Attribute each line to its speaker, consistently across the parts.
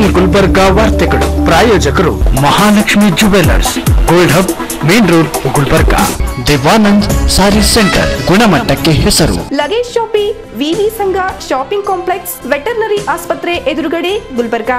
Speaker 1: FM Gulbarga ವಾರ್ತೆಗಳು ಪ್ರಾಯೋಜಕರು Mahalakshmi jewellers gold hub main road Gulbarga Devanand sari centre ಗುಣಮಟ್ಟಕ್ಕೆ ಹೆಸರು
Speaker 2: ಲಗೇಜ್ ಶಾಪಿ ವಿವಿ ಸಂಘ ಶಾಪಿಂಗ್ ಕಾಂಪ್ಲೆಕ್ಸ್ ವೆಟರ್ನರಿ ಆಸ್ಪತ್ರೆ ಎದುರುಗಡೆ Gulbarga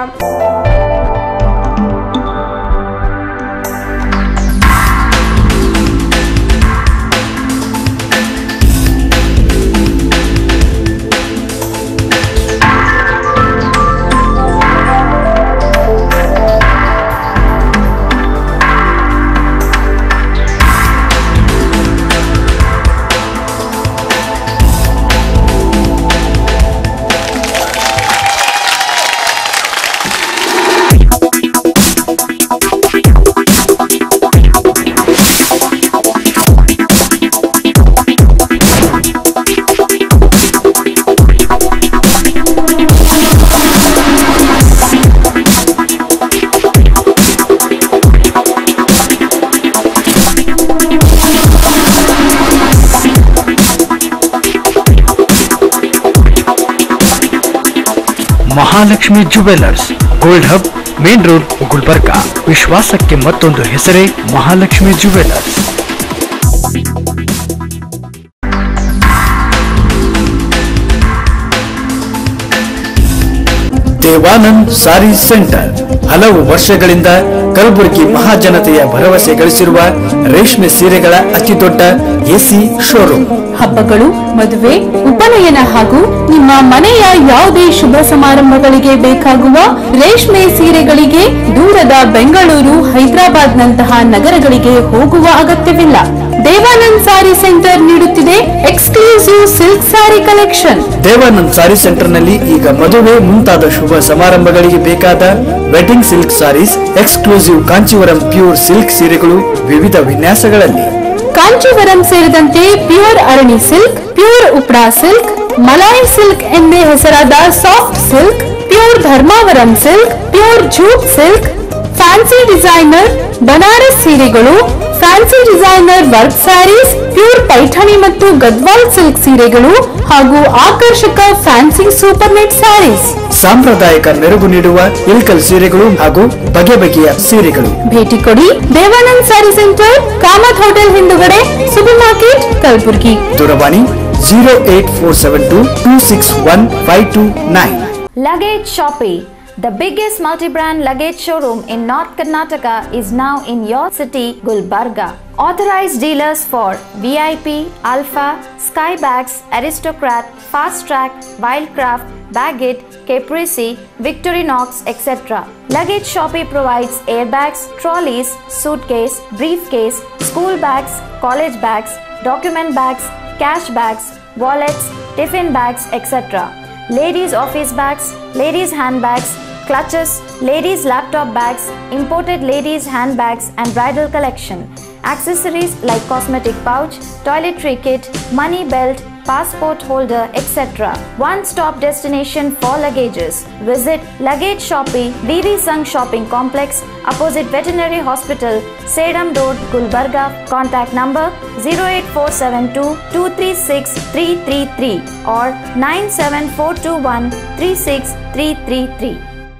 Speaker 1: Mahalakshmi jewellers gold hub main road Gulbarga ವಿಶ್ವಾಸಕ್ಕೆ ಮತ್ತೊಂದು ಹೆಸರೇ ಮಹಾಲಕ್ಷ್ಮಿ ಜುವೆಲ್ಲರ್ಸ್
Speaker 3: ದೇವಾನಂದ್ ಸಾರಿ ಸೆಂಟರ್ ಹಲವು ವರ್ಷಗಳಿಂದ ಕಲಬುರಗಿ ಮಹಾಜನತೆಯ ಭರವಸೆ ಗಳಿಸಿರುವ ರೇಷ್ಮೆ ಸೀರೆಗಳ ಅತಿದೊಡ್ಡ ಎಸಿ ಶೋರೂಮ್
Speaker 4: ಹಬ್ಬಗಳು ಮದುವೆ ಉಪನಯನ ಹಾಗೂ ನಿಮ್ಮ ಮನೆಯ ಯಾವುದೇ ಶುಭ ಸಮಾರಂಭಗಳಿಗೆ ಬೇಕಾಗುವ ರೇಷ್ಮೆ ಸೀರೆಗಳಿಗೆ ದೂರದ ಬೆಂಗಳೂರು ಹೈದರಾಬಾದ್ ನಂತಹ ನಗರಗಳಿಗೆ ಹೋಗುವ ಅಗತ್ಯವಿಲ್ಲ ದೇವಾನಂದ್ ಸಾರಿ ಸೆಂಟರ್ ನೀಡುತ್ತಿದೆ exclusive silk sari collection
Speaker 3: Devanand sari centre ನಲ್ಲಿ ಈಗ ಮದುವೆ ಮುಂತಾದ ಶುಭ ಸಮಾರಂಭಗಳಿಗೆ ಬೇಕಾದ wedding silk saris exclusive Kanjeevaram pure silk ಸೀರೆಗಳು ವಿವಿಧ ವಿನ್ಯಾಸಗಳಲ್ಲಿ
Speaker 4: ಕಾಂಚೀವರಂ ಸೇರಿದಂತೆ ಪ್ಯೂರ್ ಅರಣಿ ಸಿಲ್ಕ್ ಪ್ಯೂರ್ ಉಪ್ರಾ ಸಿಲ್ಕ್ ಮಲಾಯಿ ಸಿಲ್ಕ್ ಎಂದೇ ಹೆಸರಾದ soft silk pure Dharmavaram silk pure jute silk fancy designer Banaras ಸೀರೆಗಳು fancy designer work saris pure Paithani ಮತ್ತು ಗದ್ವಾಲ್ ಸಿಲ್ಕ್ ಸೀರೆಗಳು ಹಾಗೂ ಆಕರ್ಷಕ ಫ್ಯಾನ್ಸಿ ಸೂಪರ್ ನೆಟ್ ಸ್ಯಾರೀಸ್
Speaker 3: ಸಾಂಪ್ರದಾಯಿಕ ಮೆರುಗು ನೀಡುವ ಇಲ್ಕಲ್ ಸೀರೆಗಳು ಹಾಗೂ ಬಗೆ ಬಗೆಯ ಸೀರೆಗಳು
Speaker 4: ಭೇಟಿ ಕೊಡಿ ದೇವಾನಂದ್ ಸ್ಯಾರಿ ಸೆಂಟರ್ ಕಾಮತ್ ಹೋಟೆಲ್ ಹಿಂದುಗಡೆ ಸೂಪರ್ ಮಾರ್ಕೆಟ್ ಕಲಬುರಗಿ
Speaker 3: ದೂರವಾಣಿ zero eight four seven two two six one five two nine
Speaker 5: Luggage Shoppe, the biggest multi-brand luggage showroom in North Karnataka is now in your city, Gulbarga. Authorized dealers for VIP, Alpha, Skybags, Aristocrat, Fast Track, Wildcraft, Baggett, Caprese, Victorinox, etc. Luggage Shoppe provides airbags, trolleys, suitcase, briefcase, school bags, college bags, document bags, cash bags, wallets, tiffin bags, etc ladies' office bags, ladies' handbags, clutches, ladies' laptop bags, imported ladies' handbags, and bridal collection. Accessories like cosmetic pouch, toiletry kit, money belt, passport holder, etc. One stop destination for luggages. Visit Luggage Shoppe, VV Sung Shopping Complex, opposite Veterinary Hospital, Sedam Road, Gulbarga. Contact number 08472 236 333 or 97421 36333.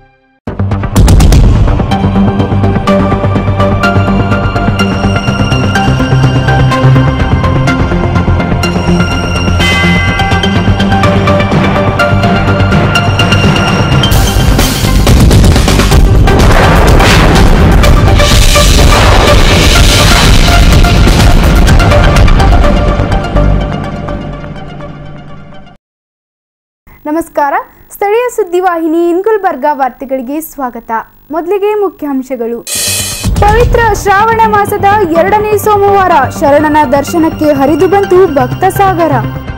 Speaker 6: ನಮಸ್ಕಾರ ಸ್ಥಳೀಯ ಸುದ್ದಿವಾಹಿನಿ ಇನ್ಗುಲ್ಬರ್ಗಾ ವಾರ್ತೆಗಳಿಗೆ ಸ್ವಾಗತ ಮೊದಲಿಗೆ ಮುಖ್ಯಾಂಶಗಳು ಪವಿತ್ರ ಶ್ರಾವಣ ಮಾಸದ ಎರಡನೇ ಸೋಮವಾರ ಶರಣನ ದರ್ಶನಕ್ಕೆ ಹರಿದು ಬಂತು ಭಕ್ತ ಸಾಗರ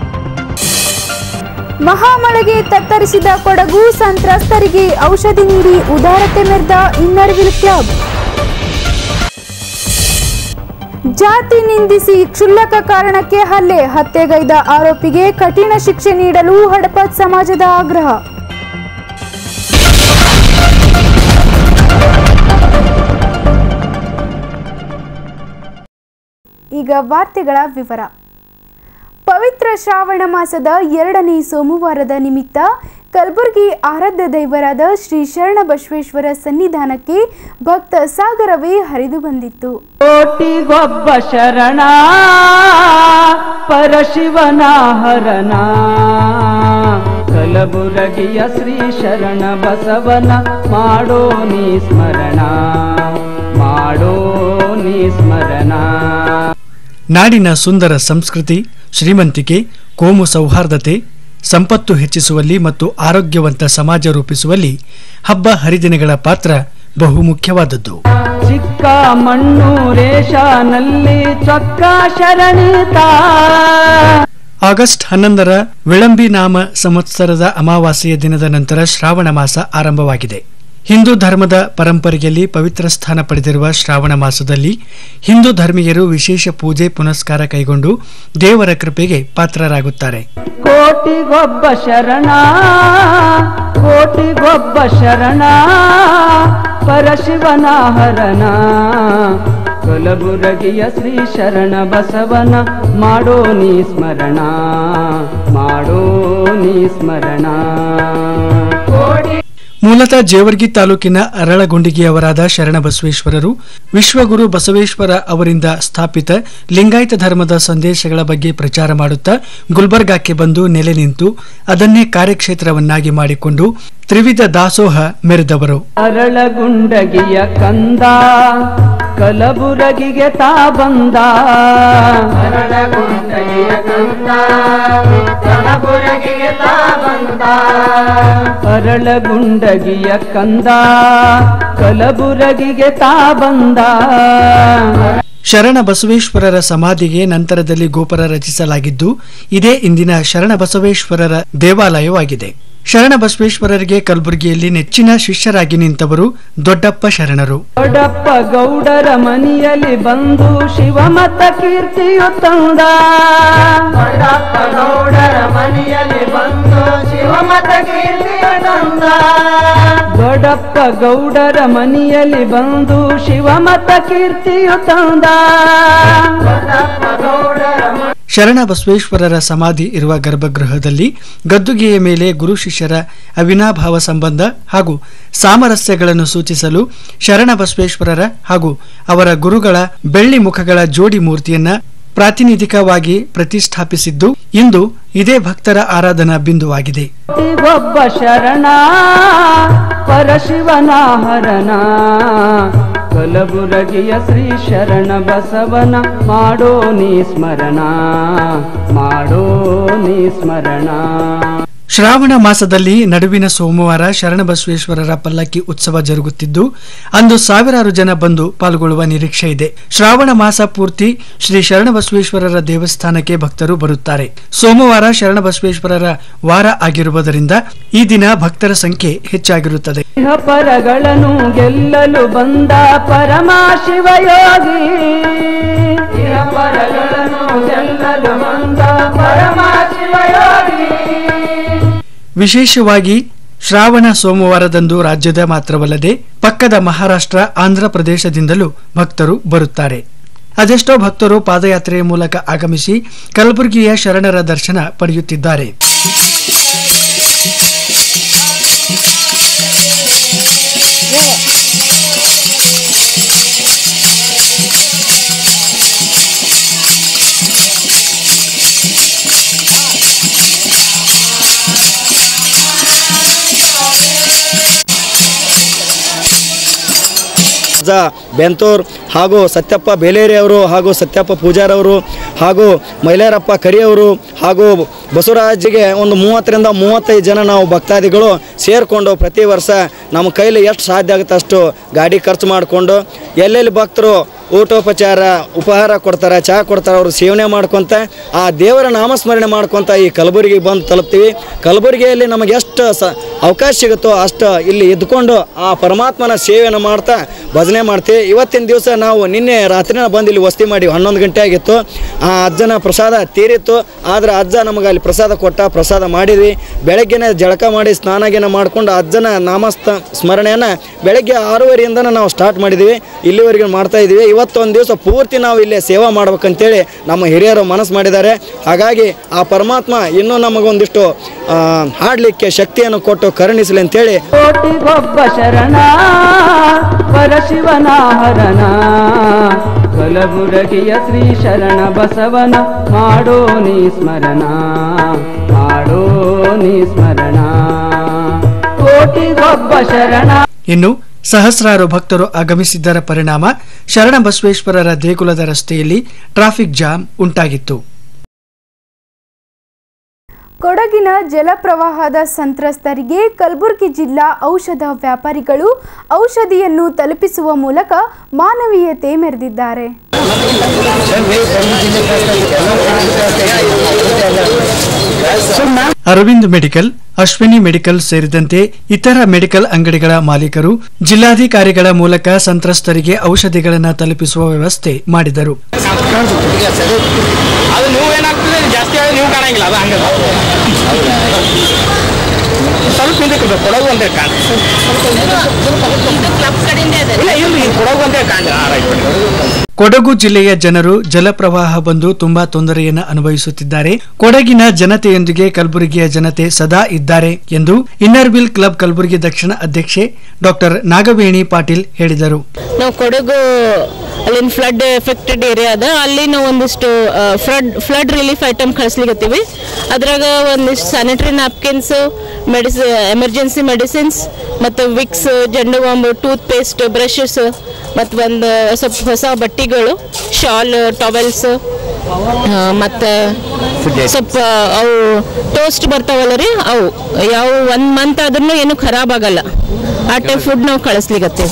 Speaker 6: ಮಹಾಮಳೆಗೆ ತತ್ತರಿಸಿದ ಕೊಡಗು ಸಂತ್ರಸ್ತರಿಗೆ ಔಷಧಿ ನೀಡಿ ಉದಾರತೆ ಮೆರೆದ ಇನ್ನರ್ವಿಲ್ ಕ್ಲಬ್ ಜಾತಿ ನಿಂದಿಸಿ ಕ್ಷುಲ್ಲಕ ಕಾರಣಕ್ಕೆ ಹಲ್ಲೆ ಹತ್ಯೆಗೈದ ಆರೋಪಿಗೆ ಕಠಿಣ ಶಿಕ್ಷೆ ನೀಡಲು ಹಡಪದ್ ಸಮಾಜದ ಆಗ್ರಹ ಈಗ ವಾರ್ತೆಗಳ ವಿವರ ಪವಿತ್ರ ಶ್ರಾವಣ ಮಾಸದ ಎರಡನೇ ಸೋಮವಾರದ ನಿಮಿತ್ತ ಕಲಬುರಗಿ ಆರಾಧ್ಯ ದೈವರಾದ ಶ್ರೀ ಶರಣ ಬಸವೇಶ್ವರ ಸನ್ನಿಧಾನಕ್ಕೆ ಭಕ್ತ ಸಾಗರವೇ ಹರಿದು ಬಂದಿತ್ತು
Speaker 7: ಕೋಟಿಗೊಬ್ಬ ಶರಣ ಪರಶಿವನ ಹರಣ ಕಲಬುರಗಿಯ ಶ್ರೀ ಶರಣ ಬಸವನ ಮಾಡೋ ನೀ ಸ್ಮರಣ ಮಾಡೋ ನೀ ಸ್ಮರಣ
Speaker 3: ನಾಡಿನ ಸುಂದರ ಸಂಸ್ಕೃತಿ ಶ್ರೀಮಂತಿಕೆ ಕೋಮು ಸೌಹಾರ್ದತೆ ಸಂಪತ್ತು ಹೆಚ್ಚಿಸುವಲ್ಲಿ ಮತ್ತು ಆರೋಗ್ಯವಂತ ಸಮಾಜ ರೂಪಿಸುವಲ್ಲಿ ಹಬ್ಬ ಹರಿದಿನಗಳ ಪಾತ್ರ ಬಹುಮುಖ್ಯವಾದದ್ದು
Speaker 7: ಚಿಕ್ಕ ಮಣ್ಣು ರೇಷಾನಲ್ಲಿ ಚೊಕ್ಕ ಶರಣಿತ
Speaker 3: ಆಗಸ್ಟ್ ಹನ್ನೊಂದರ ವಿಳಂಬಿ ನಾಮ ಸಂವತ್ಸರದ ಅಮಾವಾಸ್ಯೆಯ ದಿನದ ನಂತರ ಶ್ರಾವಣ ಮಾಸ ಆರಂಭವಾಗಿದೆ ಹಿಂದೂ ಧರ್ಮದ ಪರಂಪರೆಯಲ್ಲಿ ಪವಿತ್ರ ಸ್ಥಾನ ಪಡೆದಿರುವ ಶ್ರಾವಣ ಮಾಸದಲ್ಲಿ ಹಿಂದೂ ಧರ್ಮೀಯರು ವಿಶೇಷ ಪೂಜೆ ಪುನಸ್ಕಾರ ಕೈಗೊಂಡು ದೇವರ ಕೃಪೆಗೆ ಪಾತ್ರರಾಗುತ್ತಾರೆ
Speaker 7: ಕೋಟಿಗೊಬ್ಬ ಶರಣ ಕೋಟಿಗೊಬ್ಬ ಶರಣ ಪರಶಿವನ ಹರಣ ಕಲಬುರಗಿಯ ಶ್ರೀ ಶರಣ ಬಸವನ ಮಾಡೋ ನೀ ಸ್ಮರಣ ಮಾಡೋ ನೀ ಸ್ಮರಣ
Speaker 3: ಮೂಲತಃ ಜೇವರ್ಗಿ ತಾಲೂಕಿನ ಅರಳಗುಂಡಿಗೆಯವರಾದ ಶರಣಬಸವೇಶ್ವರರು ವಿಶ್ವಗುರು ಬಸವೇಶ್ವರ ಅವರಿಂದ ಸ್ಥಾಪಿತ ಲಿಂಗಾಯತ ಧರ್ಮದ ಸಂದೇಶಗಳ ಬಗ್ಗೆ ಪ್ರಚಾರ ಮಾಡುತ್ತಾ ಗುಲ್ಬರ್ಗಾಕ್ಕೆ ಬಂದು ನೆಲೆ ನಿಂತು ಅದನ್ನೇ ಕಾರ್ಯಕ್ಷೇತ್ರವನ್ನಾಗಿ ಮಾಡಿಕೊಂಡು ತ್ರಿವಿಧ ದಾಸೋಹ ಮೆರೆದವರು
Speaker 7: ಅರಳಗುಂಡಗಿಯ ಕಂದ ಕಲಬುರಗಿಗೆ ತಾ ಬಂದ ಅರಳಗುಂಡಗಿಯ ಕಂದ ಕಲಬುರಗಿಗೆ ತಾ ಬಂದ ಅರಳಗುಂಡಗಿಯ ಕಂದ ಕಲಬುರಗಿಗೆ ತಾ ಬಂದ
Speaker 3: ಶರಣ ಬಸವೇಶ್ವರರ ಸಮಾಧಿಗೆ ನಂತರದಲ್ಲಿ ಗೋಪುರ ರಚಿಸಲಾಗಿದ್ದು ಇದೇ ಇಂದಿನ ಶರಣ ಬಸವೇಶ್ವರರ ದೇವಾಲಯವಾಗಿದೆ ಶರಣ ಬಸವೇಶ್ವರರಿಗೆ ಕಲಬುರಗಿಯಲ್ಲಿ ನೆಚ್ಚಿನ ಶಿಷ್ಯರಾಗಿ ನಿಂತವರು ದೊಡ್ಡಪ್ಪ ಶರಣರು
Speaker 7: ದೊಡ್ಡಪ್ಪ ಗೌಡರ ಮನೆಯಲ್ಲಿ ಬಂದು ಶಿವಮತ ಕೀರ್ತಿಯು ತಂದ ದೊಡ್ಡಪ್ಪ ಗೌಡರ ಮನೆಯಲ್ಲಿ ಬಂದು ಶಿವಮತ ಕೀರ್ತಿಯು ತಂದ ದೊಡ್ಡಪ್ಪ ಗೌಡರ ಮನೆಯಲ್ಲಿ ಬಂದು ಶಿವಮತ ಕೀರ್ತಿಯು ತಂದ ದೊಡ್ಡಪ್ಪ ಗೌಡರ
Speaker 3: ಶರಣ ಬಸವೇಶ್ವರರ ಸಮಾಧಿ ಇರುವ ಗರ್ಭಗೃಹದಲ್ಲಿ ಗದ್ದುಗೆಯ ಮೇಲೆ ಗುರು ಶಿಷ್ಯರ ಅವಿನಾಭಾವ ಸಂಬಂಧ ಹಾಗೂ ಸಾಮರಸ್ಯಗಳನ್ನು ಸೂಚಿಸಲು ಶರಣ ಬಸವೇಶ್ವರರ ಹಾಗೂ ಅವರ ಗುರುಗಳ ಬೆಳ್ಳಿ ಮುಖಗಳ ಜೋಡಿ ಮೂರ್ತಿಯನ್ನ ಪ್ರಾತಿನಿಧಿಕವಾಗಿ ಪ್ರತಿಷ್ಠಾಪಿಸಿದ್ದು ಇಂದು ಇದೇ ಭಕ್ತರ ಆರಾಧನಾ ಬಿಂದುವಾಗಿದೆ
Speaker 7: ಒಬ್ಬ ಶರಣ ಪರಶಿವನ ಹರಣ ಕಲಬುರಗಿಯ ಶ್ರೀ ಶರಣ ಬಸವನ ಮಾಡೋ ನೀ ಸ್ಮರಣ ಮಾಡೋ ನೀ ಸ್ಮರಣ
Speaker 3: ಶ್ರಾವಣ ಮಾಸದಲ್ಲಿ ನಡುವಿನ ಸೋಮವಾರ ಶರಣಬಸವೇಶ್ವರರ ಪಲ್ಲಕ್ಕಿ ಉತ್ಸವ ಜರುಗುತ್ತಿದ್ದು ಅಂದು ಸಾವಿರಾರು ಜನ ಬಂದು ಪಾಲ್ಗೊಳ್ಳುವ ನಿರೀಕ್ಷೆ ಇದೆ ಶ್ರಾವಣ ಮಾಸ ಪೂರ್ತಿ ಶ್ರೀ ಶರಣಬಸವೇಶ್ವರರ ದೇವಸ್ಥಾನಕ್ಕೆ ಭಕ್ತರು ಬರುತ್ತಾರೆ ಸೋಮವಾರ ಶರಣಬಸವೇಶ್ವರರ ವಾರ ಆಗಿರುವುದರಿಂದ ಈ ದಿನ ಭಕ್ತರ ಸಂಖ್ಯೆ ಹೆಚ್ಚಾಗಿರುತ್ತದೆ
Speaker 7: ಪರಗಳನ್ನು ಗೆಲ್ಲಲು ಬಂದ ಪರಮ ಶಿವಯೋಗಿ ಪರಗಳನ್ನು ಗೆಲ್ಲಲು ಬಂದ ಪರಮ ಶಿವಯೋಗಿ
Speaker 3: ವಿಶೇಷವಾಗಿ ಶ್ರಾವಣ ಸೋಮವಾರದಂದು ರಾಜ್ಯದ ಮಾತ್ರವಲ್ಲದೆ ಪಕ್ಕದ ಮಹಾರಾಷ್ಟ್ರ ಆಂಧ್ರ ಪ್ರದೇಶದಿಂದಲೂ ಭಕ್ತರು ಬರುತ್ತಾರೆ ಅದೆಷ್ಟೋ ಭಕ್ತರು ಪಾದಯಾತ್ರೆಯ ಮೂಲಕ ಆಗಮಿಸಿ ಕಲಬುರಗಿಯ ಶರಣರ ದರ್ಶನ ಪಡೆಯುತ್ತಿದ್ದಾರೆ
Speaker 8: ಅಜ್ಜ ಬೆಂತೂರ್ ಹಾಗೂ ಸತ್ಯಪ್ಪ ಬೇಲೇರಿ ಅವರು ಹಾಗೂ ಸತ್ಯಪ್ಪ ಪೂಜಾರವರು ಹಾಗೂ ಮೈಲಾರಪ್ಪ ಕರಿಯವರು ಹಾಗೂ ಬಸವರಾಜಿಗೆ ಒಂದು ಮೂವತ್ತರಿಂದ ಮೂವತ್ತೈದು ಜನ ನಾವು ಭಕ್ತಾದಿಗಳು ಸೇರಿಕೊಂಡು ಪ್ರತಿ ವರ್ಷ ನಮ್ಮ ಕೈಲಿ ಎಷ್ಟು ಸಾಧ್ಯ ಆಗುತ್ತೆ ಅಷ್ಟು ಗಾಡಿ ಖರ್ಚು ಮಾಡಿಕೊಂಡು ಎಲ್ಲೆಲ್ಲಿ ಭಕ್ತರು ಊಟೋಪಚಾರ ಉಪಹಾರ ಕೊಡ್ತಾರೆ ಚಹಾ ಕೊಡ್ತಾರೆ ಅವರು ಸೇವನೆ ಮಾಡ್ಕೊತ ಆ ದೇವರ ನಾಮಸ್ಮರಣೆ ಮಾಡ್ಕೊತ ಈ ಕಲಬುರಗಿಗೆ ಬಂದು ತಲುಪ್ತೀವಿ ಕಲಬುರಗಿಯಲ್ಲಿ ನಮಗೆ ಎಷ್ಟು ಸ ಅವಕಾಶ ಸಿಗುತ್ತೋ ಅಷ್ಟು ಇಲ್ಲಿ ಇದ್ಕೊಂಡು ಆ ಪರಮಾತ್ಮನ ಸೇವೆಯನ್ನು ಮಾಡ್ತಾ ಭಜನೆ ಮಾಡ್ತೀವಿ ಇವತ್ತಿನ ದಿವಸ ನಾವು ನಿನ್ನೆ ರಾತ್ರಿನ ಬಂದು ಇಲ್ಲಿ ವಸ್ತಿ ಮಾಡಿ ಹನ್ನೊಂದು ಗಂಟೆ ಆಗಿತ್ತು ಆ ಅಜ್ಜನ ಪ್ರಸಾದ ತೀರಿತ್ತು ಆದರೆ ಅಜ್ಜ ನಮಗೆ ಅಲ್ಲಿ ಪ್ರಸಾದ ಕೊಟ್ಟ ಪ್ರಸಾದ ಮಾಡಿದ್ವಿ ಬೆಳಗ್ಗೆನೇ ಜಳಕ ಮಾಡಿ ಸ್ನಾನಗಿನ ಮಾಡ್ಕೊಂಡು ಅಜ್ಜನ ನಾಮಸ್ತ ಸ್ಮರಣೆಯನ್ನು ಬೆಳಗ್ಗೆ ಆರೂವರೆಯಿಂದನೇ ನಾವು ಸ್ಟಾರ್ಟ್ ಮಾಡಿದ್ದೀವಿ ಇಲ್ಲಿವರೆಗೆ ಮಾಡ್ತಾ ಇದ್ದೀವಿ ಐವತ್ತೊಂದು ದಿವಸ ಪೂರ್ತಿ ನಾವು ಇಲ್ಲೇ ಸೇವಾ ಮಾಡ್ಬೇಕಂತೇಳಿ ನಮ್ಮ ಹಿರಿಯರು ಮನಸ್ಸು ಮಾಡಿದ್ದಾರೆ ಹಾಗಾಗಿ ಆ ಪರಮಾತ್ಮ ಇನ್ನೂ ನಮಗೊಂದಿಷ್ಟು ಆ, ಹಾಡಲಿಕ್ಕೆ ಶಕ್ತಿಯನ್ನು ಕೊಟ್ಟು ಕರುಣಿಸಲಿ ಅಂತೇಳಿ
Speaker 7: ಕೋಟಿಗೊಬ್ಬ ಶರಣ ಪರಶಿವನ ಹರಣ ಕಲಬುರಗಿಯ ಶ್ರೀ ಶರಣ ಬಸವನ ಮಾಡೋ ನೀ ಸ್ಮರಣ ಮಾಡೋ ನೀ ಸ್ಮರಣ ಕೋಟಿಗೊಬ್ಬ ಶರಣ
Speaker 3: ಇನ್ನು ಸಹಸ್ರಾರು ಭಕ್ತರು ಆಗಮಿಸಿದ್ದರ ಪರಿಣಾಮ ಶರಣಬಸವೇಶ್ವರರ ದೇಗುಲದ ರಸ್ತೆಯಲ್ಲಿ ಟ್ರಾಫಿಕ್ ಜಾಮ್ ಉಂಟಾಗಿತ್ತು
Speaker 6: ಕೊಡಗಿನ ಜಲಪ್ರವಾಹದ ಸಂತ್ರಸ್ತರಿಗೆ ಕಲಬುರಗಿ ಜಿಲ್ಲಾ ಔಷಧ ವ್ಯಾಪಾರಿಗಳು ಔಷಧಿಯನ್ನು ತಲುಪಿಸುವ ಮೂಲಕ ಮಾನವೀಯತೆ ಮೆರೆದಿದ್ದಾರೆ
Speaker 3: ಅರವಿಂದ್ ಮೆಡಿಕಲ್ ಅಶ್ವಿನಿ ಮೆಡಿಕಲ್ ಸೇರಿದಂತೆ ಇತರ ಮೆಡಿಕಲ್ ಅಂಗಡಿಗಳ ಮಾಲೀಕರು ಜಿಲ್ಲಾಧಿಕಾರಿಗಳ ಮೂಲಕ ಸಂತ್ರಸ್ತರಿಗೆ ಔಷಧಿಗಳನ್ನು ತಲುಪಿಸುವ ವ್ಯವಸ್ಥೆ ಮಾಡಿದರು
Speaker 9: ಅದು ನೀವು ಏನಾಗ್ತದೆ ಜಾಸ್ತಿ ಆಗಿ ನೀವು ಕಾಣಂಗಿಲ್ಲ ಅದು ಹಂಗದ ಸ್ವಲ್ಪ ಹಿಂದಕ್ಕೆ ಇರ್ಬೇಕು, ಕೊಡಗು ಒಂದೇ ಕಾಣ ಇಲ್ಲ ಇಲ್ರಿ ಇದು ಕೊಡಗು ಒಂದೇ ಕಾಣ
Speaker 3: ಕೊಡಗು ಜಿಲ್ಲೆಯ ಜನರು ಜಲಪ್ರವಾಹ ಬಂದು ತುಂಬಾ ತೊಂದರೆಯನ್ನು ಅನುಭವಿಸುತ್ತಿದ್ದಾರೆ ಕೊಡಗಿನ ಜನತೆಯೊಂದಿಗೆ ಕಲಬುರಗಿಯ ಜನತೆ ಸದಾ ಇದ್ದಾರೆ ಎಂದು ಇನ್ನರ್ವಿಲ್ ಕ್ಲಬ್ ಕಲಬುರಗಿ ದಕ್ಷಿಣ ಅಧ್ಯಕ್ಷೆ ಡಾಕ್ಟರ್ ನಾಗವೇಣಿ ಪಾಟೀಲ್ ಹೇಳಿದರು
Speaker 10: ನಾವು ಕೊಡಗು ಅಲ್ಲಿನ ಫ್ಲಡ್ ಎಫೆಕ್ಟೆಡ್ ಏರಿಯಾ ಅದ ಅಲ್ಲಿ ನಾವು ಒಂದಿಷ್ಟು ಫ್ಲಡ್ ಫ್ಲಡ್ ರಿಲೀಫ್ ಐಟಮ್ ಕಳಿಸ್ಲಿಕತ್ತೀವಿ ಅದ್ರಾಗ ಒಂದಿಷ್ಟು ಸ್ಯಾನಿಟರಿ ನ್ಯಾಪ್ಕಿನ್ಸ್ ಮೆಡಿಸಿ ಎಮರ್ಜೆನ್ಸಿ ಮೆಡಿಸಿನ್ಸ್ ಮತ್ತು ವಿಕ್ಸ್ ಜಂಡು ಬಾಂಬು ಟೂತ್ ಪೇಸ್ಟ್ ಬ್ರಷಸ್ ಮತ್ತು ಒಂದು ಸ್ವಲ್ಪ ಹೊಸ ಬಟ್ಟೆಗಳು ಶಾಲ್ ಟವೆಲ್ಸ್ ಮತ್ತು ಸ್ವಲ್ಪ ಅವು ಟೋಸ್ಟ್ ಬರ್ತಾವಲ್ಲ ರೀ ಅವು ಯಾವ ಒಂದು ಮಂತ್ ಆದ್ರೂ ಏನು ಖರಾಬ್ ಆಗಲ್ಲ ಆ ಟೈಪ್ ಫುಡ್ ನಾವು ಕಳಿಸ್ಲಿಕತ್ತೀವಿ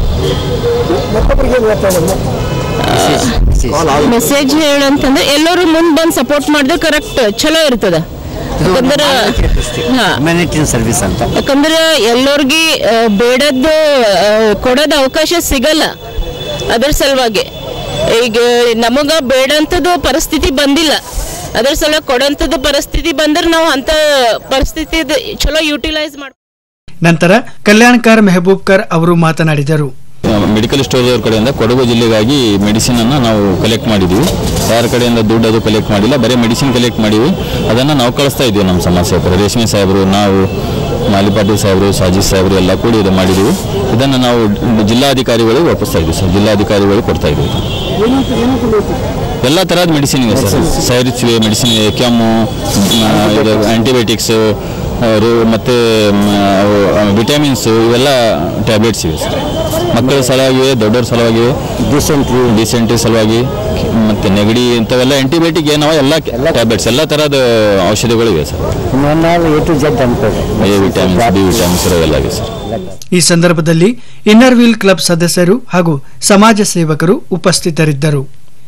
Speaker 10: ಮೆಸೇಜ್ ಹೇಳಂತಂದ್ರೆ ಎಲ್ಲರೂ ಮುಂದೆ ಬಂದು ಸಪೋರ್ಟ್ ಮಾಡಿದ್ರೆ ಕರೆಕ್ಟ್ ಚಲೋ ಇರ್ತದ ಯಾಕಂದ್ರೆ ಹಾ.
Speaker 11: ಸರ್ವಿಸ್ ಅಂತ
Speaker 10: ಯಾಕಂದ್ರೆ ಎಲ್ಲರಿಗೆ ಆ, ಬೇಡದ್ದು ಆ, ಕೊಡೋದು ಅವಕಾಶ ಸಿಗಲ್ಲ ಅದ್ರ ಸಲುವಾಗಿ ಈಗ ನಮಗ ಬೇಡಂಥದ್ದು ಪರಿಸ್ಥಿತಿ ಬಂದಿಲ್ಲ ಅದ್ರ ಸಲುವಾಗಿ ಕೊಡೋಂಥದ್ದು ಪರಿಸ್ಥಿತಿ ಬಂದ್ರೆ ನಾವು ಅಂತ ಪರಿಸ್ಥಿತಿ ಚಲೋ ಯುಟಿಲೈಸ್ ಮಾಡಿ
Speaker 3: ನಂತರ ಕಲ್ಯಾಣ್ಕರ್ ಮೆಹಬೂಬ್ಕರ್ ಅವರು ಮಾತನಾಡಿದರು
Speaker 12: ಮೆಡಿಕಲ್ ಸ್ಟೋರ್ ಅವ್ರ ಕಡೆಯಿಂದ ಕೊಡಗು ಜಿಲ್ಲೆಗಾಗಿ ಮೆಡಿಸಿನ್ ಅನ್ನ ನಾವು ಕಲೆಕ್ಟ್ ಮಾಡಿದ್ವಿ ಯಾರ ಕಡೆಯಿಂದ ದುಡ್ಡು ಅದು ಕಲೆಕ್ಟ್ ಮಾಡಿಲ್ಲ ಬರೀ ಮೆಡಿಸಿನ್ ಕಲೆಕ್ಟ್ ಮಾಡಿವಿ ಅದನ್ನು ನಾವು ಕಳಿಸ್ತಾ ಇದ್ವಿ ನಮ್ಮ ಸಮಾಜ ಸೇವಕರು ರೇಷ್ಮೆ ಸಾಹೇಬರು ನಾವು ಮಾಲಿ ಪಾಟೀಲ್ ಸಾಹೇಬರು ಸಾಜಿದ್ ಸಾಹೇಬರು ಎಲ್ಲ ಕೂಡಿ ಇದು ಮಾಡಿದ್ವಿ ಇದನ್ನು ನಾವು ಜಿಲ್ಲಾಧಿಕಾರಿಗಳಿಗೆ ಒಪ್ಪಿಸ್ತಾ ಇದ್ವಿ ಸರ್ ಜಿಲ್ಲಾಧಿಕಾರಿಗಳಿಗೆ ಕೊಡ್ತಾ ಇದ್ವಿ ಎಲ್ಲ ಥರದ ಮೆಡಿಸಿನ್ ಇದೆ ಸರ್ ಸೈರಿಚ್ ಮೆಡಿಸಿನ್ ಇದೆ ಕೆಮ್ಮು ಆ, ಇದು ಆ್ಯಂಟಿಬಯೋಟಿಕ್ಸು ಮತ್ತು ವಿಟಮಿನ್ಸ್ ಇವೆಲ್ಲ ಟ್ಯಾಬ್ಲೆಟ್ಸ್ ಇವೆ ಸರ್ ಮಕ್ಕಳ ಸಲುವಾಗಿ ದೊಡ್ಡವ್ರ ಸಲುವಾಗಿ ಡಿಸೆಂಟ್ರಿ ಡಿಸೆಂಟ್ರಿ ಸಲುವಾಗಿ ಮತ್ತು ನೆಗಡಿ ಇಂಥವೆಲ್ಲ ಆ್ಯಂಟಿಬಯೋಟಿಕ್ ಏನವ ಎಲ್ಲ ಟ್ಯಾಬ್ಲೆಟ್ಸ್ ಎಲ್ಲ ಥರದ ಔಷಧಿಗಳಿವೆ ಸರ್
Speaker 11: ಎ ಟು ಜೆಡ್ ಅನ್ಕೋದು
Speaker 12: ಎ ವಿಟಮಿನ್ಸ್ ಬಿ ವಿಟಮಿನ್ಸ್ ಎಲ್ಲ ಇವೆ ಸರ್
Speaker 3: ಈ ಸಂದರ್ಭದಲ್ಲಿ ಇನ್ನರ್ವೀಲ್ ಕ್ಲಬ್ ಸದಸ್ಯರು ಹಾಗೂ ಸಮಾಜ ಸೇವಕರು ಉಪಸ್ಥಿತರಿದ್ದರು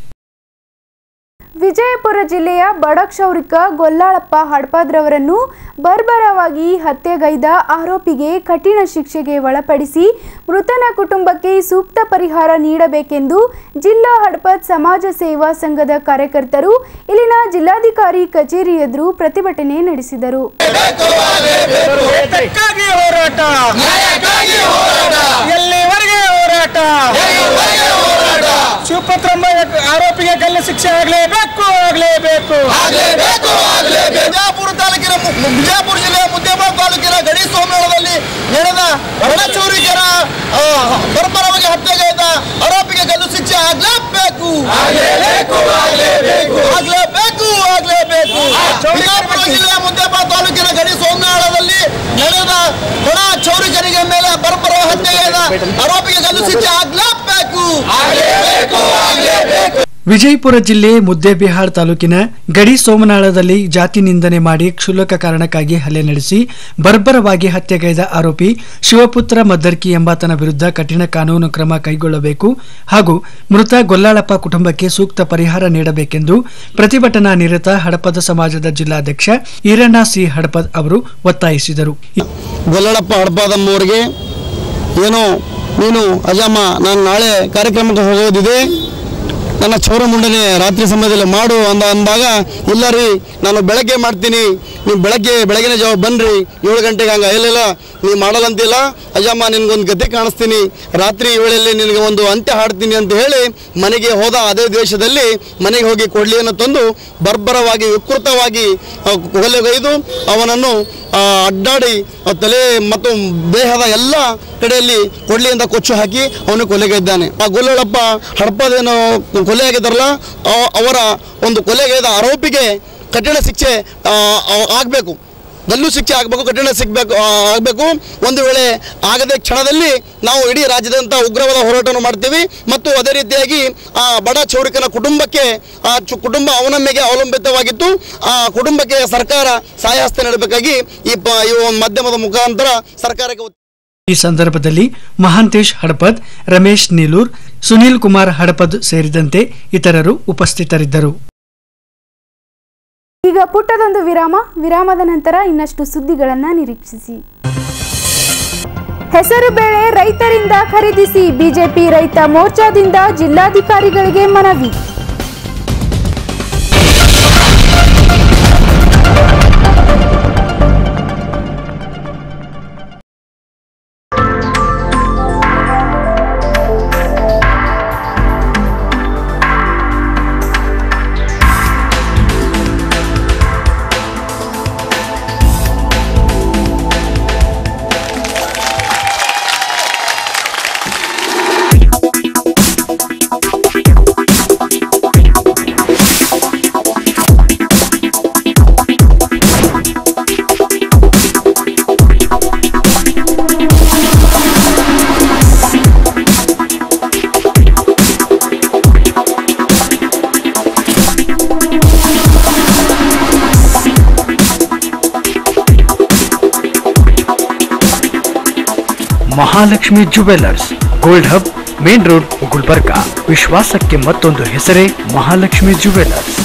Speaker 6: ವಿಜಯಪುರ ಜಿಲ್ಲೆಯ ಬಡಕ್ಷೌರಿಕ ಗೊಲ್ಲಾಳಪ್ಪ ಹಡ್ಪಾದ್ರವರನ್ನು ಬರ್ಬರವಾಗಿ ಹತ್ಯೆಗೈದ ಆರೋಪಿಗೆ ಕಠಿಣ ಶಿಕ್ಷೆಗೆ ಒಳಪಡಿಸಿ ಮೃತನ ಕುಟುಂಬಕ್ಕೆ ಸೂಕ್ತ ಪರಿಹಾರ ನೀಡಬೇಕೆಂದು ಜಿಲ್ಲಾ ಹಡ್ಪದ್ ಸಮಾಜ ಸೇವಾ ಸಂಘದ ಕಾರ್ಯಕರ್ತರು ಇಲ್ಲಿನ ಜಿಲ್ಲಾಧಿಕಾರಿ ಕಚೇರಿ ಎದುರು ಪ್ರತಿಭಟನೆ ನಡೆಸಿದರು
Speaker 9: ನ್ಯಾಯಕ್ಕಾಗಿ ಹೋರಾಟ ಎಲ್ಲಿವರೆಗೆ ಹೋರಾಟ ಶಿವಪತ್ರಮ್ಮ ಆರೋಪಿಗೆ ಗಲ್ಲು ಶಿಕ್ಷೆ ಆಗಲೇಬೇಕು ಆಗಲೇಬೇಕು
Speaker 13: ಬಿಜಾಪುರ ತಾಲೂಕಿನ ಮು- ಬಿಜಾಪುರ ಜಿಲ್ಲೆಯ ಮುದ್ದೇಬಾಳ ತಾಲೂಕಿನ ಗಡಿ ಸೋಮೇಳದಲ್ಲಿ ನಡೆದ ಒಳಚೂರಿಗರ ಬರ್ಬರವಾಗಿ ಹತ್ಯೆಗೈದ ಆರೋಪಿಗೆ ಗಲ್ಲು ಶಿಕ್ಷೆ ಆಗ್ಲೇಬೇಕು ಆಗ್ಲೇಬೇಕು ಆಗ್ಲೇಬೇಕು ಆಗ್ಲೇಬೇಕು ಬಿಜಾಪುರ ಜಿಲ್ಲೆಯ ಮುದ್ದೇಬಾಳ ತಾಲೂಕಿನ ಗಡಿ ಸೋಮೇಳದಲ್ಲಿ ನಡೆದ ಒಳ ಚೌರಿಕರಿಗೆ ಮೇಲೆ ಬರ್ಬರ ಹತ್ಯೆಗೈದ ಆರೋಪಿಗೆ ಗಲ್ಲು ಶಿಕ್ಷೆ ಆಗ್ಲೇಬೇಕು ಆಗ್ಲೇಬೇಕು ಆಗ್ಲೇಬೇಕು
Speaker 3: ವಿಜಯಪುರ ಜಿಲ್ಲೆ ಮುದ್ದೇಬಿಹಾಳ್ ತಾಲೂಕಿನ ಗಡಿ ಸೋಮನಾಳದಲ್ಲಿ ಜಾತಿ ನಿಂದನೆ ಮಾಡಿ ಕ್ಷುಲ್ಲಕ ಕಾರಣಕ್ಕಾಗಿ ಹಲ್ಲೆ ನಡೆಸಿ ಬರ್ಬರವಾಗಿ ಹತ್ಯೆಗೈದ ಆರೋಪಿ ಶಿವಪುತ್ರ ಮದ್ದರ್ಕಿ ಎಂಬಾತನ ವಿರುದ್ಧ ಕಠಿಣ ಕಾನೂನು ಕ್ರಮ ಕೈಗೊಳ್ಳಬೇಕು ಹಾಗೂ ಮೃತ ಗೊಲ್ಲಾಳಪ್ಪ ಕುಟುಂಬಕ್ಕೆ ಸೂಕ್ತ ಪರಿಹಾರ ನೀಡಬೇಕೆಂದು ಪ್ರತಿಭಟನಾ ನಿರತ ಹಡಪದ ಸಮಾಜದ ಜಿಲ್ಲಾಧ್ಯಕ್ಷ ಈರಣ್ಣ ಸಿ ಹಡಪದ್ ಅವರು ಒತ್ತಾಯಿಸಿದರು
Speaker 14: ಗೊಲ್ಲಳಪ್ಪ ಹಡಪಾದಮ್ಮವ್ರಿಗೆ ಏನು ನೀನು ಅಜಮ್ಮ ನಾನು ನಾಳೆ ಕಾರ್ಯಕ್ರಮಕ್ಕೆ ಹೋಗೋದಿದೆ ನನ್ನ ಚೌರ ಮುಂಡನೆ ರಾತ್ರಿ ಸಮಯದಲ್ಲಿ ಮಾಡು ಅಂದ ಅಂದಾಗ ಇಲ್ಲ ರೀ ನಾನು ಬೆಳಗ್ಗೆ ಮಾಡ್ತೀನಿ ನೀವು ಬೆಳಗ್ಗೆ ಬೆಳಗಿನ ಜಾವ ಬನ್ನಿರಿ ಏಳು ಗಂಟೆಗೆ ಹಂಗೆ ಇಲ್ಲ ನೀವು ಮಾಡಲ್ಲಂತಿಲ್ಲ ಅಯ್ಯಮ್ಮ ನಿನಗೊಂದು ಗತಿ ಕಾಣಿಸ್ತೀನಿ ರಾತ್ರಿ ವೇಳೆಯಲ್ಲಿ ನಿನಗೆ ಒಂದು ಅಂತ್ಯ ಹಾಡ್ತೀನಿ ಅಂತ ಹೇಳಿ ಮನೆಗೆ ಹೋದ ಅದೇ ದೇಶದಲ್ಲಿ ಮನೆಗೆ ಹೋಗಿ ಕೊಡ್ಲಿಯನ್ನು ತಂದು ಬರ್ಬರವಾಗಿ ವಿಕೃತವಾಗಿ ಆ, ಕೊಲೆಗೈದು ಅವನನ್ನು ಆ, ಅಡ್ಡಾಡಿ ಆ ತಲೆ ಮತ್ತು ದೇಹದ ಎಲ್ಲ ಕಡೆಯಲ್ಲಿ ಕೊಡ್ಲಿಯಿಂದ ಕೊಚ್ಚು ಹಾಕಿ ಅವನು ಕೊಲೆಗೈದ್ದಾನೆ ಆ ಗೊಲ್ಲಳಪ್ಪ ಹಡಪದೇನು ಕೊಲೆಯಾಗಿದ್ದಾರಲ್ಲ ಅವ- ಅವರ ಒಂದು ಕೊಲೆಗೈದ ಆರೋಪಿಗೆ ಕಠಿಣ ಶಿಕ್ಷೆ ಆಗಬೇಕು ಗಲ್ಲು ಶಿಕ್ಷೆ ಆಗಬೇಕು ಕಠಿಣ ಸಿಗಬೇಕು ಆಗಬೇಕು ಒಂದು ವೇಳೆ ಆಗದೆ ಕ್ಷಣದಲ್ಲಿ ನಾವು ಇಡೀ ರಾಜ್ಯದಂತ ಉಗ್ರವಾದ ಹೋರಾಟವನ್ನು ಮಾಡ್ತೀವಿ ಮತ್ತು ಅದೇ ರೀತಿಯಾಗಿ ಆ ಬಡ ಚೌರಿಕನ ಕುಟುಂಬಕ್ಕೆ ಆ ಚು- ಕುಟುಂಬ ಅವನ ಮೇಲೆ ಅವಲಂಬಿತವಾಗಿತ್ತು ಆ ಕುಟುಂಬಕ್ಕೆ ಸರ್ಕಾರ ಸಹಾಯ ಹಸ್ತ ನೀಡಬೇಕಾಗಿ ಈ ಪ ಈ ಒಂದು ಮಾಧ್ಯಮದ ಮುಖಾಂತರ ಸರ್ಕಾರಕ್ಕೆ ಒತ್ತಾಯ
Speaker 3: ಈ ಸಂದರ್ಭದಲ್ಲಿ ಮಹಾಂತೇಶ್ ಹಡಪದ್ ರಮೇಶ್ ನೀಲೂರ್ ಸುನೀಲ್ ಕುಮಾರ್ ಹಡಪದ್ ಸೇರಿದಂತೆ ಇತರರು ಉಪಸ್ಥಿತರಿದ್ದರು
Speaker 6: ಈಗ ಪುಟ್ಟದೊಂದು ವಿರಾಮ ವಿರಾಮದ ನಂತರ ಇನ್ನಷ್ಟು ಸುದ್ದಿಗಳನ್ನು ನಿರೀಕ್ಷಿಸಿ ಹೆಸರು ಬೇಳೆ ರೈತರಿಂದ ಖರೀದಿಸಿ ಬಿಜೆಪಿ ರೈತ ಮೋರ್ಚಾದಿಂದ ಜಿಲ್ಲಾಧಿಕಾರಿಗಳಿಗೆ ಮನವಿ
Speaker 1: Mahalakshmi jewellers gold hub main road Gulbarga ವಿಶ್ವಾಸಕ್ಕೆ ಮತ್ತೊಂದು ಹೆಸರೇ ಮಹಾಲಕ್ಷ್ಮಿ ಜುವೆಲ್ಲರ್ಸ್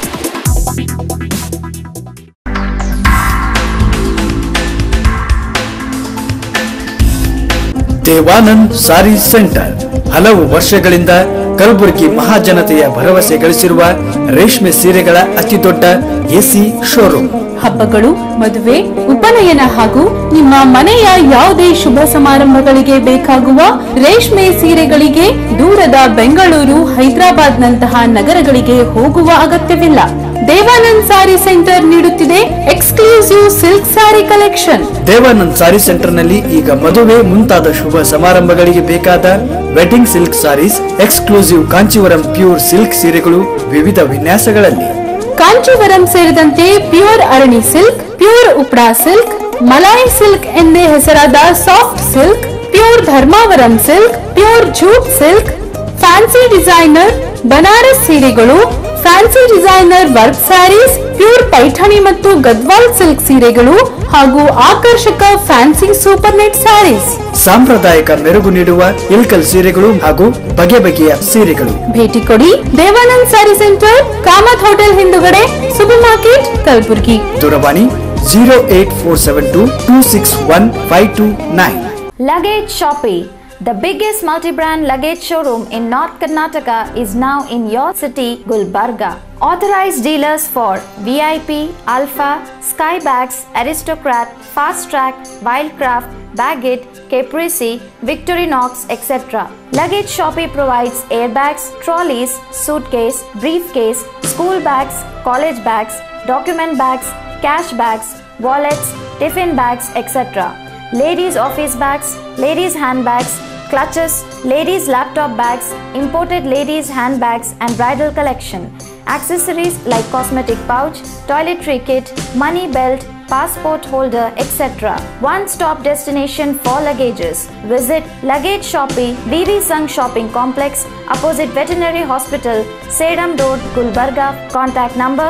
Speaker 1: ದೇವಾನಂದ್ ಸಾರಿ ಸೆಂಟರ್ ಹಲವು ವರ್ಷಗಳಿಂದ ಕಲಬುರಗಿ ಮಹಾಜನತೆಯ ಭರವಸೆ ಗಳಿಸಿರುವ ರೇಷ್ಮೆ ಸೀರೆಗಳ ಅತಿದೊಡ್ಡ ಎಸಿ ಶೋರೂಮ್
Speaker 4: ಹಬ್ಬಗಳು ಮದುವೆ ಉಪನಯನ ಹಾಗೂ ನಿಮ್ಮ ಮನೆಯ ಯಾವುದೇ ಶುಭ ಸಮಾರಂಭಗಳಿಗೆ ಬೇಕಾಗುವ ರೇಷ್ಮೆ ಸೀರೆಗಳಿಗೆ ದೂರದ ಬೆಂಗಳೂರು ಹೈದರಾಬಾದ್ ನಂತಹ ನಗರಗಳಿಗೆ ಹೋಗುವ ಅಗತ್ಯವಿಲ್ಲ ದೇವಾನಂದ್ ಸಾರಿ ಸೆಂಟರ್ ನೀಡುತ್ತಿದೆ exclusive silk sari collection
Speaker 1: Devanand sari ಸೆಂಟರ್ನಲ್ಲಿ ಈಗ ಮದುವೆ ಮುಂತಾದ ಶುಭ ಸಮಾರಂಭಗಳಿಗೆ ಬೇಕಾದ wedding silk saris exclusive Kanjeevaram pure silk ಸೀರೆಗಳು ವಿವಿಧ ವಿನ್ಯಾಸಗಳಲ್ಲಿ
Speaker 4: ಕಾಂಚೀವರಂ ಸೇರಿದಂತೆ ಪ್ಯೂರ್ ಅರಣಿ ಸಿಲ್ಕ್ ಪ್ಯೂರ್ ಉಪ್ರಾ ಸಿಲ್ಕ್ ಮಲಾಯಿ ಸಿಲ್ಕ್ ಎಂದೇ ಹೆಸರಾದ soft silk pure Dharmavaram silk pure jute silk fancy designer Banaras ಸೀರೆಗಳು fancy designer work saris pure Paithani ಮತ್ತು ಗದ್ವಾಲ್ ಸಿಲ್ಕ್ ಸೀರೆಗಳು ಹಾಗೂ ಆಕರ್ಷಕ ಫ್ಯಾನ್ಸಿ ಸೂಪರ್ ನೆಟ್ ಸ್ಯಾರೀಸ್
Speaker 1: ಸಾಂಪ್ರದಾಯಿಕ ಮೆರುಗು ನೀಡುವ ಇಲ್ಕಲ್ ಸೀರೆಗಳು ಹಾಗೂ ಬಗೆ ಬಗೆಯ ಸೀರೆಗಳು
Speaker 4: ಭೇಟಿ ಕೊಡಿ ದೇವಾನಂದ್ ಸ್ಯಾರಿ ಸೆಂಟರ್ ಕಾಮತ್ ಹೋಟೆಲ್ ಹಿಂದುಗಡೆ ಸೂಪರ್ ಮಾರ್ಕೆಟ್ ಕಲಬುರ್ಗಿ
Speaker 1: ದೂರವಾಣಿ zero eight four seven two two six one five two nine
Speaker 5: Luggage Shoppe, the biggest multi-brand luggage showroom in North Karnataka is now in your city, Gulbarga. Authorized dealers for VIP, Alpha, Skybags, Aristocrat, Fast Track, Wildcraft, Baggett, Caprese, Victorinox, etc. Luggage Shoppe provides airbags, trolleys, suitcase, briefcase, school bags, college bags, document bags, cash bags, wallets, tiffin bags, etc ladies' office bags, ladies' handbags, clutches, ladies' laptop bags, imported ladies' handbags, and bridal collection. Accessories like cosmetic pouch, toiletry kit, money belt, passport holder, etc. One stop destination for luggages. Visit Luggage Shoppe, VV Sung Shopping Complex, opposite Veterinary Hospital, Sedam Road, Gulbarga. Contact number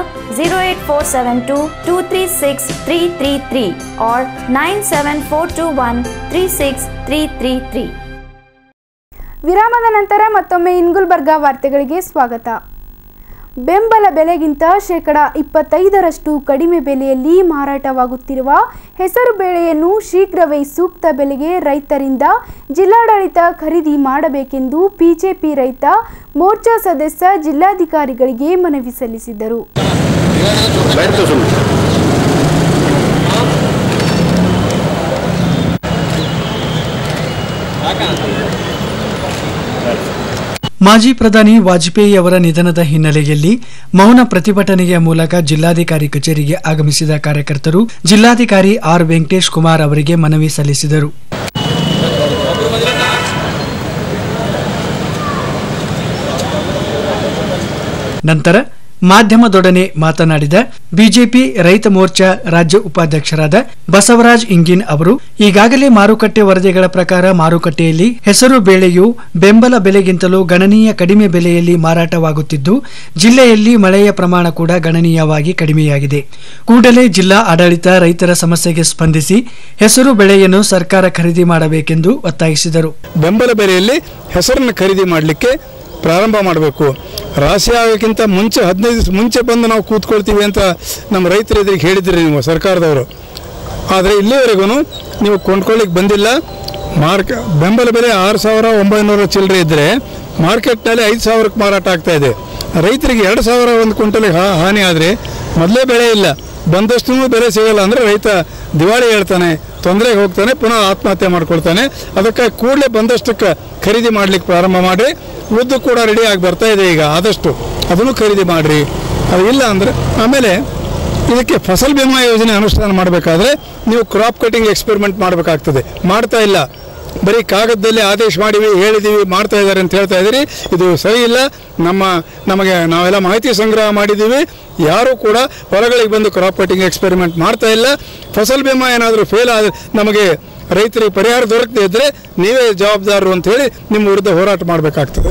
Speaker 5: 08472 236 333 or 97421 36333.
Speaker 6: ವಿರಾಮದ ನಂತರ ಮತ್ತೊಮ್ಮೆ ಇನ್ಗುಲ್ಬರ್ಗಾ ವಾರ್ತೆಗಳಿಗೆ ಸ್ವಾಗತ ಬೆಂಬಲ ಬೆಲೆಗಿಂತ ಶೇಕಡ ಇಪ್ಪತ್ತೈದರಷ್ಟು ಕಡಿಮೆ ಬೆಲೆಯಲ್ಲಿ ಮಾರಾಟವಾಗುತ್ತಿರುವ ಹೆಸರು ಬೇಳೆಯನ್ನು ಶೀಘ್ರವೇ ಸೂಕ್ತ ಬೆಲೆಗೆ ರೈತರಿಂದ ಜಿಲ್ಲಾಡಳಿತ ಖರೀದಿ ಮಾಡಬೇಕೆಂದು ಬಿಜೆಪಿ ರೈತ ಮೋರ್ಚಾ ಸದಸ್ಯ ಜಿಲ್ಲಾಧಿಕಾರಿಗಳಿಗೆ ಮನವಿ ಸಲ್ಲಿಸಿದರು
Speaker 3: ಮಾಜಿ ಪ್ರಧಾನಿ ವಾಜಪೇಯಿ ಅವರ ನಿಧನದ ಹಿನ್ನೆಲೆಯಲ್ಲಿ ಮೌನ ಪ್ರತಿಭಟನೆಯ ಮೂಲಕ ಜಿಲ್ಲಾಧಿಕಾರಿ ಕಚೇರಿಗೆ ಆಗಮಿಸಿದ ಕಾರ್ಯಕರ್ತರು ಜಿಲ್ಲಾಧಿಕಾರಿ ಆರ್ ವೆಂಕಟೇಶ್ ಕುಮಾರ್ ಅವರಿಗೆ ಮನವಿ ಸಲ್ಲಿಸಿದರು ನಂತರ ಮಾಧ್ಯಮದೊಡನೆ ಮಾತನಾಡಿದ ಬಿಜೆಪಿ ರೈತ ಮೋರ್ಚಾ ರಾಜ್ಯ ಉಪಾಧ್ಯಕ್ಷರಾದ ಬಸವರಾಜ್ ಇಂಗಿನ್ ಅವರು ಈಗಾಗಲೇ ಮಾರುಕಟ್ಟೆ ವರದಿಗಳ ಪ್ರಕಾರ ಮಾರುಕಟ್ಟೆಯಲ್ಲಿ ಹೆಸರು ಬೇಳೆಯು ಬೆಂಬಲ ಬೆಲೆಗಿಂತಲೂ ಗಣನೀಯ ಕಡಿಮೆ ಬೆಲೆಯಲ್ಲಿ ಮಾರಾಟವಾಗುತ್ತಿದ್ದು ಜಿಲ್ಲೆಯಲ್ಲಿ ಮಳೆಯ ಪ್ರಮಾಣ ಕೂಡ ಗಣನೀಯವಾಗಿ ಕಡಿಮೆಯಾಗಿದೆ ಕೂಡಲೇ ಜಿಲ್ಲಾ ಆಡಳಿತ ರೈತರ ಸಮಸ್ಯೆಗೆ ಸ್ಪಂದಿಸಿ ಹೆಸರು ಬೆಳೆಯನ್ನು ಸರ್ಕಾರ ಖರೀದಿ ಮಾಡಬೇಕೆಂದು ಒತ್ತಾಯಿಸಿದರು
Speaker 15: ಬೆಂಬಲ ಬೆಲೆಯಲ್ಲಿ ಹೆಸರನ್ನು ಖರೀದಿ ಮಾಡಲಿಕ್ಕೆ ಪ್ರಾರಂಭ ಮಾಡಬೇಕು ರಾಶಿ ಆಗೋಕ್ಕಿಂತ ಮುಂಚೆ ಹದಿನೈದು ದಿವಸ ಮುಂಚೆ ಬಂದು ನಾವು ಕೂತ್ಕೊಳ್ತೀವಿ ಅಂತ ನಮ್ಮ ರೈತರ ಎದುರಿಗೆ ಹೇಳಿದ್ರಿ ನೀವು ಸರ್ಕಾರದವರು ಆದರೆ ಇಲ್ಲಿವರೆಗೂ ನೀವು ಕೊಂಡ್ಕೊಳ್ಳಿಕ್ಕೆ ಬಂದಿಲ್ಲ ಮಾರ್ಕ್ ಬೆಂಬಲ ಬೆಲೆ ಆರು ಸಾವಿರ ಒಂಬೈನೂರ ಚಿಲ್ಲರೆ ಇದ್ದರೆ ಮಾರ್ಕೆಟ್ನಲ್ಲಿ ಐದು ಸಾವಿರಕ್ಕೆ ಮಾರಾಟ ಆಗ್ತಾ ಇದೆ ರೈತರಿಗೆ ಎರಡು ಸಾವಿರ ಒಂದು ಕ್ವಿಂಟಲಿಗೆ ಹಾ ಹಾನಿ ಆದರೆ ಮೊದಲೇ ಬೆಳೆ ಇಲ್ಲ ಬಂದಷ್ಟು ಬೆಲೆ ಸಿಗಲ್ಲ ಅಂದರೆ ರೈತ ದಿವಾಳಿ ಹೇಳ್ತಾನೆ ತೊಂದರೆಗೆ ಹೋಗ್ತಾನೆ ಪುನಃ ಆತ್ಮಹತ್ಯೆ ಮಾಡ್ಕೊಳ್ತಾನೆ ಅದಕ್ಕೆ ಕೂಡಲೇ ಬಂದಷ್ಟಕ್ಕೆ ಖರೀದಿ ಮಾಡ್ಲಿಕ್ಕೆ ಪ್ರಾರಂಭ ಮಾಡಿ ಉದ್ದು ಕೂಡ ರೆಡಿ ಆಗಿ ಬರ್ತಾ ಇದೆ ಈಗ ಆದಷ್ಟು ಅದನ್ನು ಖರೀದಿ ಮಾಡಿರಿ ಅದು ಇಲ್ಲ ಅಂದರೆ ಆಮೇಲೆ ಇದಕ್ಕೆ ಫಸಲ್ ಬಿಮಾ ಯೋಜನೆ ಅನುಷ್ಠಾನ ಮಾಡಬೇಕಾದ್ರೆ ನೀವು ಕ್ರಾಪ್ ಕಟಿಂಗ್ ಎಕ್ಸ್ಪೆರಿಮೆಂಟ್ ಮಾಡಬೇಕಾಗ್ತದೆ ಮಾಡ್ತಾ ಇಲ್ಲ ಬರೀ ಕಾಗದದಲ್ಲಿ ಆದೇಶ ಮಾಡಿವಿ ಹೇಳಿದ್ದೀವಿ ಮಾಡ್ತಾ ಇದ್ದಾರೆ ಅಂತ ಹೇಳ್ತಾ ಇದ್ದೀರಿ ಇದು ಸರಿ ಇಲ್ಲ ನಮ್ಮ ನಮಗೆ ನಾವೆಲ್ಲ ಮಾಹಿತಿ ಸಂಗ್ರಹ ಮಾಡಿದ್ದೀವಿ ಯಾರೂ ಕೂಡ ಹೊರಗಳಿಗೆ ಬಂದು ಕ್ರಾಪ್ ಕಟಿಂಗ್ ಎಕ್ಸ್ಪೆರಿಮೆಂಟ್ ಮಾಡ್ತಾ ಇಲ್ಲ ಫಸಲ್ ಬಿಮಾ ಏನಾದರೂ ಫೇಲ್ ಆದರೆ ನಮಗೆ ರೈತರಿಗೆ ಪರಿಹಾರ ದೊರಕದೇ ಇದ್ದರೆ ನೀವೇ ಜವಾಬ್ದಾರರು ಅಂತ ಹೇಳಿ ನಿಮ್ಮ ವಿರುದ್ಧ ಹೋರಾಟ ಮಾಡಬೇಕಾಗ್ತದೆ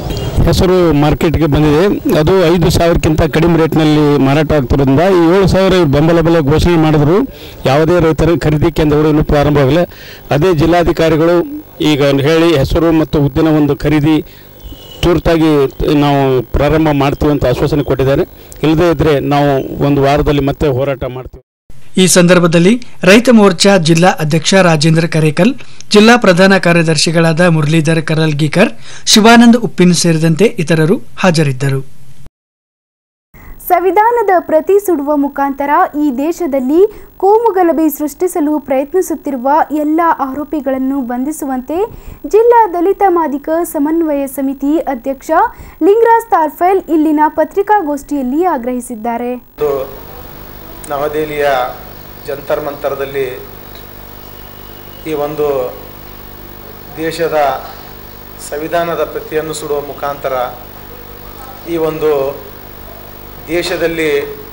Speaker 16: ಹೆಸರು ಮಾರ್ಕೆಟ್ಗೆ ಬಂದಿದೆ ಅದು ಐದು ಸಾವಿರಕ್ಕಿಂತ ಕಡಿಮೆ ರೇಟ್ನಲ್ಲಿ ಮಾರಾಟ ಆಗ್ತಿರೋದ್ರಿಂದ ಈ ಏಳು ಸಾವಿರ ಇವ್ರು ಬೆಂಬಲ ಬೆಲೆ ಘೋಷಣೆ ಮಾಡಿದ್ರು ಯಾವುದೇ ರೈತರ ಖರೀದಿ ಕೇಂದ್ರಗಳು ಇನ್ನೂ ಪ್ರಾರಂಭವಾಗಿಲ್ಲ ಅದೇ ಜಿಲ್ಲಾಧಿಕಾರಿಗಳು ಈಗ ಹೇಳಿ ಹೆಸರು ಮತ್ತು ಉದ್ದಿನ ಒಂದು ಖರೀದಿ ತುರ್ತಾಗಿ ನಾವು ಪ್ರಾರಂಭ ಮಾಡ್ತೀವಿ ಅಂತ ಆಶ್ವಾಸನೆ ಕೊಟ್ಟಿದ್ದಾರೆ ಇಲ್ಲದೇ ಇದ್ದರೆ ನಾವು ಒಂದು ವಾರದಲ್ಲಿ ಮತ್ತೆ ಹೋರಾಟ ಮಾಡ್ತೀವಿ
Speaker 3: ಈ ಸಂದರ್ಭದಲ್ಲಿ ರೈತ ಮೋರ್ಚಾ ಜಿಲ್ಲಾ ಅಧ್ಯಕ್ಷ ರಾಜೇಂದ್ರ ಕರೇಕಲ್ ಜಿಲ್ಲಾ ಪ್ರಧಾನ ಕಾರ್ಯದರ್ಶಿಗಳಾದ ಮುರಳೀಧರ್ ಕರಲ್ಗೀಕರ್ ಶಿವಾನಂದ್ ಉಪ್ಪಿನ್ ಸೇರಿದಂತೆ ಇತರರು ಹಾಜರಿದ್ದರು
Speaker 6: ಸಂವಿಧಾನದ ಪ್ರತಿ ಸುಡುವ ಮುಖಾಂತರ ಈ ದೇಶದಲ್ಲಿ ಕೋಮುಗಲಭೆ ಸೃಷ್ಟಿಸಲು ಪ್ರಯತ್ನಿಸುತ್ತಿರುವ ಎಲ್ಲ ಆರೋಪಿಗಳನ್ನು ಬಂಧಿಸುವಂತೆ ಜಿಲ್ಲಾ ದಲಿತ ಮಾದಿಕ ಸಮನ್ವಯ ಸಮಿತಿ ಅಧ್ಯಕ್ಷ ಲಿಂಗರಾಜ್ ತಾರ್ಫೆಲ್ ಇಲ್ಲಿನ ಪತ್ರಿಕಾಗೋಷ್ಠಿಯಲ್ಲಿ ಆಗ್ರಹಿಸಿದ್ದಾರೆ
Speaker 17: ಇದು ನವದೆಹಲಿಯ ಜಂತರ್ ಮಂತರದಲ್ಲಿ ಈ ಒಂದು ದೇಶದ ಸಂವಿಧಾನದ ಪ್ರತಿಯನ್ನು ಸುಡುವ ಮುಖಾಂತರ ಈ ಒಂದು ದೇಶದಲ್ಲಿ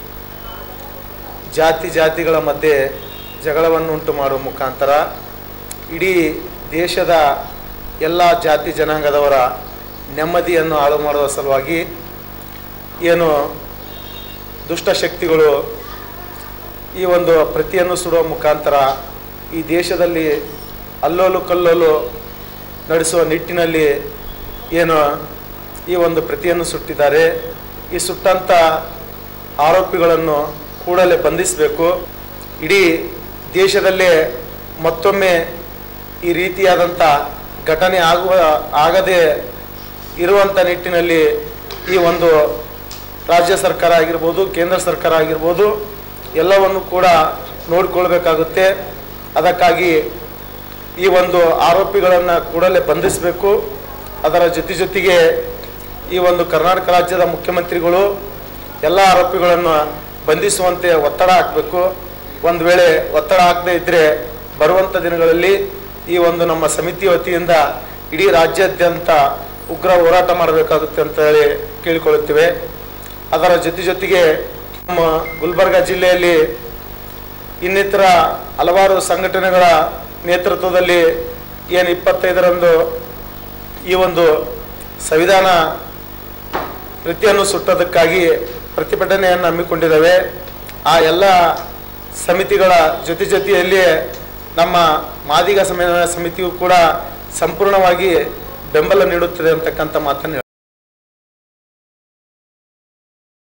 Speaker 17: ಜಾತಿ ಜಾತಿಗಳ ಮಧ್ಯೆ ಜಗಳವನ್ನುಂಟು ಮಾಡುವ ಮುಖಾಂತರ ಇಡೀ ದೇಶದ ಎಲ್ಲ ಜಾತಿ ಜನಾಂಗದವರ ನೆಮ್ಮದಿಯನ್ನು ಹಾಳು ಮಾಡುವ ಸಲುವಾಗಿ ಏನು ದುಷ್ಟಶಕ್ತಿಗಳು ಈ ಒಂದು ಪ್ರತಿಯನ್ನು ಸುಡುವ ಮುಖಾಂತರ ಈ ದೇಶದಲ್ಲಿ ಅಲ್ಲೋಲು ಕಲ್ಲೋಲು ನಡೆಸುವ ನಿಟ್ಟಿನಲ್ಲಿ ಏನು ಈ ಒಂದು ಪ್ರತಿಯನ್ನು ಸುಟ್ಟಿದ್ದಾರೆ ಈ ಸುಟ್ಟಂಥ ಆರೋಪಿಗಳನ್ನು ಕೂಡಲೇ ಬಂಧಿಸಬೇಕು ಇಡೀ ದೇಶದಲ್ಲೇ ಮತ್ತೊಮ್ಮೆ ಈ ರೀತಿಯಾದಂಥ ಘಟನೆ ಆಗುವ ಆಗದೆ ಇರುವಂಥ ನಿಟ್ಟಿನಲ್ಲಿ ಈ ಒಂದು ರಾಜ್ಯ ಸರ್ಕಾರ ಆಗಿರ್ಬೋದು ಕೇಂದ್ರ ಸರ್ಕಾರ ಆಗಿರ್ಬೋದು ಎಲ್ಲವನ್ನು ಕೂಡ ನೋಡಿಕೊಳ್ಬೇಕಾಗುತ್ತೆ ಅದಕ್ಕಾಗಿ ಈ ಒಂದು ಆರೋಪಿಗಳನ್ನು ಕೂಡಲೇ ಬಂಧಿಸಬೇಕು ಅದರ ಜೊತೆ ಜೊತೆಗೆ ಈ ಒಂದು ಕರ್ನಾಟಕ ರಾಜ್ಯದ ಮುಖ್ಯಮಂತ್ರಿಗಳು ಎಲ್ಲ ಆರೋಪಿಗಳನ್ನು ಬಂಧಿಸುವಂತೆ ಒತ್ತಡ ಹಾಕಬೇಕು ಒಂದು ವೇಳೆ ಒತ್ತಡ ಹಾಕದೇ ಇದ್ದರೆ ಬರುವಂಥ ದಿನಗಳಲ್ಲಿ ಈ ಒಂದು ನಮ್ಮ ಸಮಿತಿ ವತಿಯಿಂದ ಇಡೀ ರಾಜ್ಯಾದ್ಯಂತ ಉಗ್ರ ಹೋರಾಟ ಮಾಡಬೇಕಾಗುತ್ತೆ ಅಂತ ಹೇಳಿ ಕೇಳಿಕೊಳ್ಳುತ್ತೇವೆ ಅದರ ಜೊತೆ ಜೊತೆಗೆ ನಮ್ಮ ಗುಲ್ಬರ್ಗ ಜಿಲ್ಲೆಯಲ್ಲಿ ಇನ್ನಿತರ ಹಲವಾರು ಸಂಘಟನೆಗಳ ನೇತೃತ್ವದಲ್ಲಿ ಏನು ಇಪ್ಪತ್ತೈದರಂದು ಈ ಒಂದು ಸಂವಿಧಾನ ಪ್ರತಿಯನ್ನು ಸುಟ್ಟೋದಕ್ಕಾಗಿ ಪ್ರತಿಭಟನೆಯನ್ನು ಹಮ್ಮಿಕೊಂಡಿದ್ದಾವೆ ಆ ಎಲ್ಲ ಸಮಿತಿಗಳ ಜೊತೆ ಜೊತೆಯಲ್ಲಿ ನಮ್ಮ ಮಾದಿಗ ಸಮ ಸಮಿತಿಯು ಕೂಡ ಸಂಪೂರ್ಣವಾಗಿ ಬೆಂಬಲ ನೀಡುತ್ತದೆ ಅಂತಕ್ಕಂಥ ಮಾತನ್ನು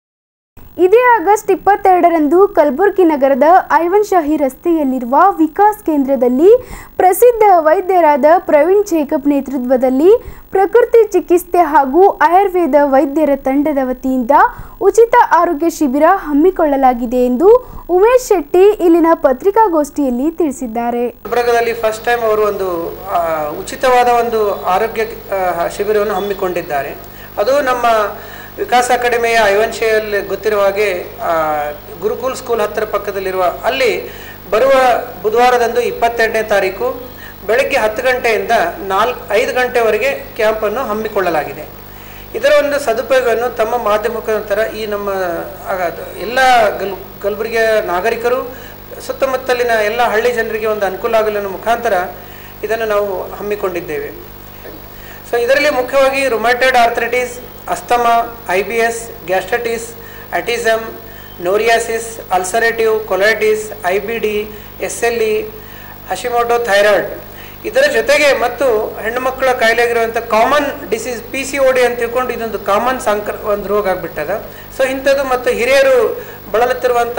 Speaker 6: ಆಗಸ್ಟ್ ಇಪ್ಪತ್ತೆರಡರಂದು ಕಲಬುರಗಿ ನಗರದ ಐವನ್ ಶಾಹಿ ರಸ್ತೆಯಲ್ಲಿರುವ ವಿಕಾಸ್ ಕೇಂದ್ರದಲ್ಲಿ ಪ್ರಸಿದ್ಧ ವೈದ್ಯರಾದ ಪ್ರವೀಣ್ ಜೇಕಬ್ ನೇತೃತ್ವದಲ್ಲಿ ಪ್ರಕೃತಿ ಚಿಕಿತ್ಸೆ ಹಾಗೂ ಆಯುರ್ವೇದ ವೈದ್ಯರ ತಂಡದ ವತಿಯಿಂದ ಉಚಿತ ಆರೋಗ್ಯ ಶಿಬಿರ ಹಮ್ಮಿಕೊಳ್ಳಲಾಗಿದೆ ಎಂದು ಉಮೇಶ್ ಶೆಟ್ಟಿ ಇಲ್ಲಿನ ಪತ್ರಿಕಾಗೋಷ್ಠಿಯಲ್ಲಿ ತಿಳಿಸಿದ್ದಾರೆ
Speaker 18: ಗುಲ್ಬರ್ಗದಲ್ಲಿ ಫಸ್ಟ್ ಟೈಮ್ ಅವರು ಒಂದು ಆ, ಉಚಿತವಾದ ಒಂದು ಆರೋಗ್ಯ ಆ, ಶಿಬಿರವನ್ನು ಹಮ್ಮಿಕೊಂಡಿದ್ದಾರೆ ಅದು ನಮ್ಮ ವಿಕಾಸ ಅಕಾಡೆಮಿಯ ಐವನ್ಶೆಯಲ್ಲಿ ಗೊತ್ತಿರುವ ಹಾಗೆ ಆ, ಗುರುಕುಲ್ ಸ್ಕೂಲ್ ಹತ್ತಿರ ಪಕ್ಕದಲ್ಲಿರುವ ಅಲ್ಲಿ ಬರುವ ಬುಧವಾರದಂದು ಇಪ್ಪತ್ತೆರಡನೇ ತಾರೀಕು ಬೆಳಗ್ಗೆ ಹತ್ತು ಗಂಟೆಯಿಂದ ನಾಲ್ಕು ಐದು ಗಂಟೆವರೆಗೆ ಕ್ಯಾಂಪನ್ನು ಹಮ್ಮಿಕೊಳ್ಳಲಾಗಿದೆ ಇದರ ಒಂದು ಸದುಪಯೋಗವನ್ನು ತಮ್ಮ ಮಾಧ್ಯಮ ಮುಖಾಂತರ ಈ ನಮ್ಮ ಆಗ ಎಲ್ಲ ಗಲ್ ಕಲಬುರಗಿಯ ನಾಗರಿಕರು ಸುತ್ತಮುತ್ತಲಿನ ಎಲ್ಲ ಹಳ್ಳಿ ಜನರಿಗೆ ಒಂದು ಅನುಕೂಲ ಆಗಲು ಅನ್ನೋ ಮುಖಾಂತರ ಇದನ್ನು ನಾವು ಹಮ್ಮಿಕೊಂಡಿದ್ದೇವೆ ಸೊ ಇದರಲ್ಲಿ ಮುಖ್ಯವಾಗಿ rheumatoid arthritis asthma I B S gastritis autism psoriasis ulcerative colitis I B D S L E Hashimoto thyroid ಇದರ ಜೊತೆಗೆ ಮತ್ತು ಹೆಣ್ಣು ಮಕ್ಕಳ ಕಾಯಿಲೆಗಿರುವಂಥ common disease P C O D ಅಂತ ತಿಳ್ಕೊಂಡು ಇದೊಂದು ಕಾಮನ್ ಸಾಂಕ್ರ ಒಂದು ರೋಗ ಆಗಿಬಿಟ್ಟದ ಸೊ ಇಂಥದ್ದು ಮತ್ತು ಹಿರಿಯರು ಬಳಲುತ್ತಿರುವಂಥ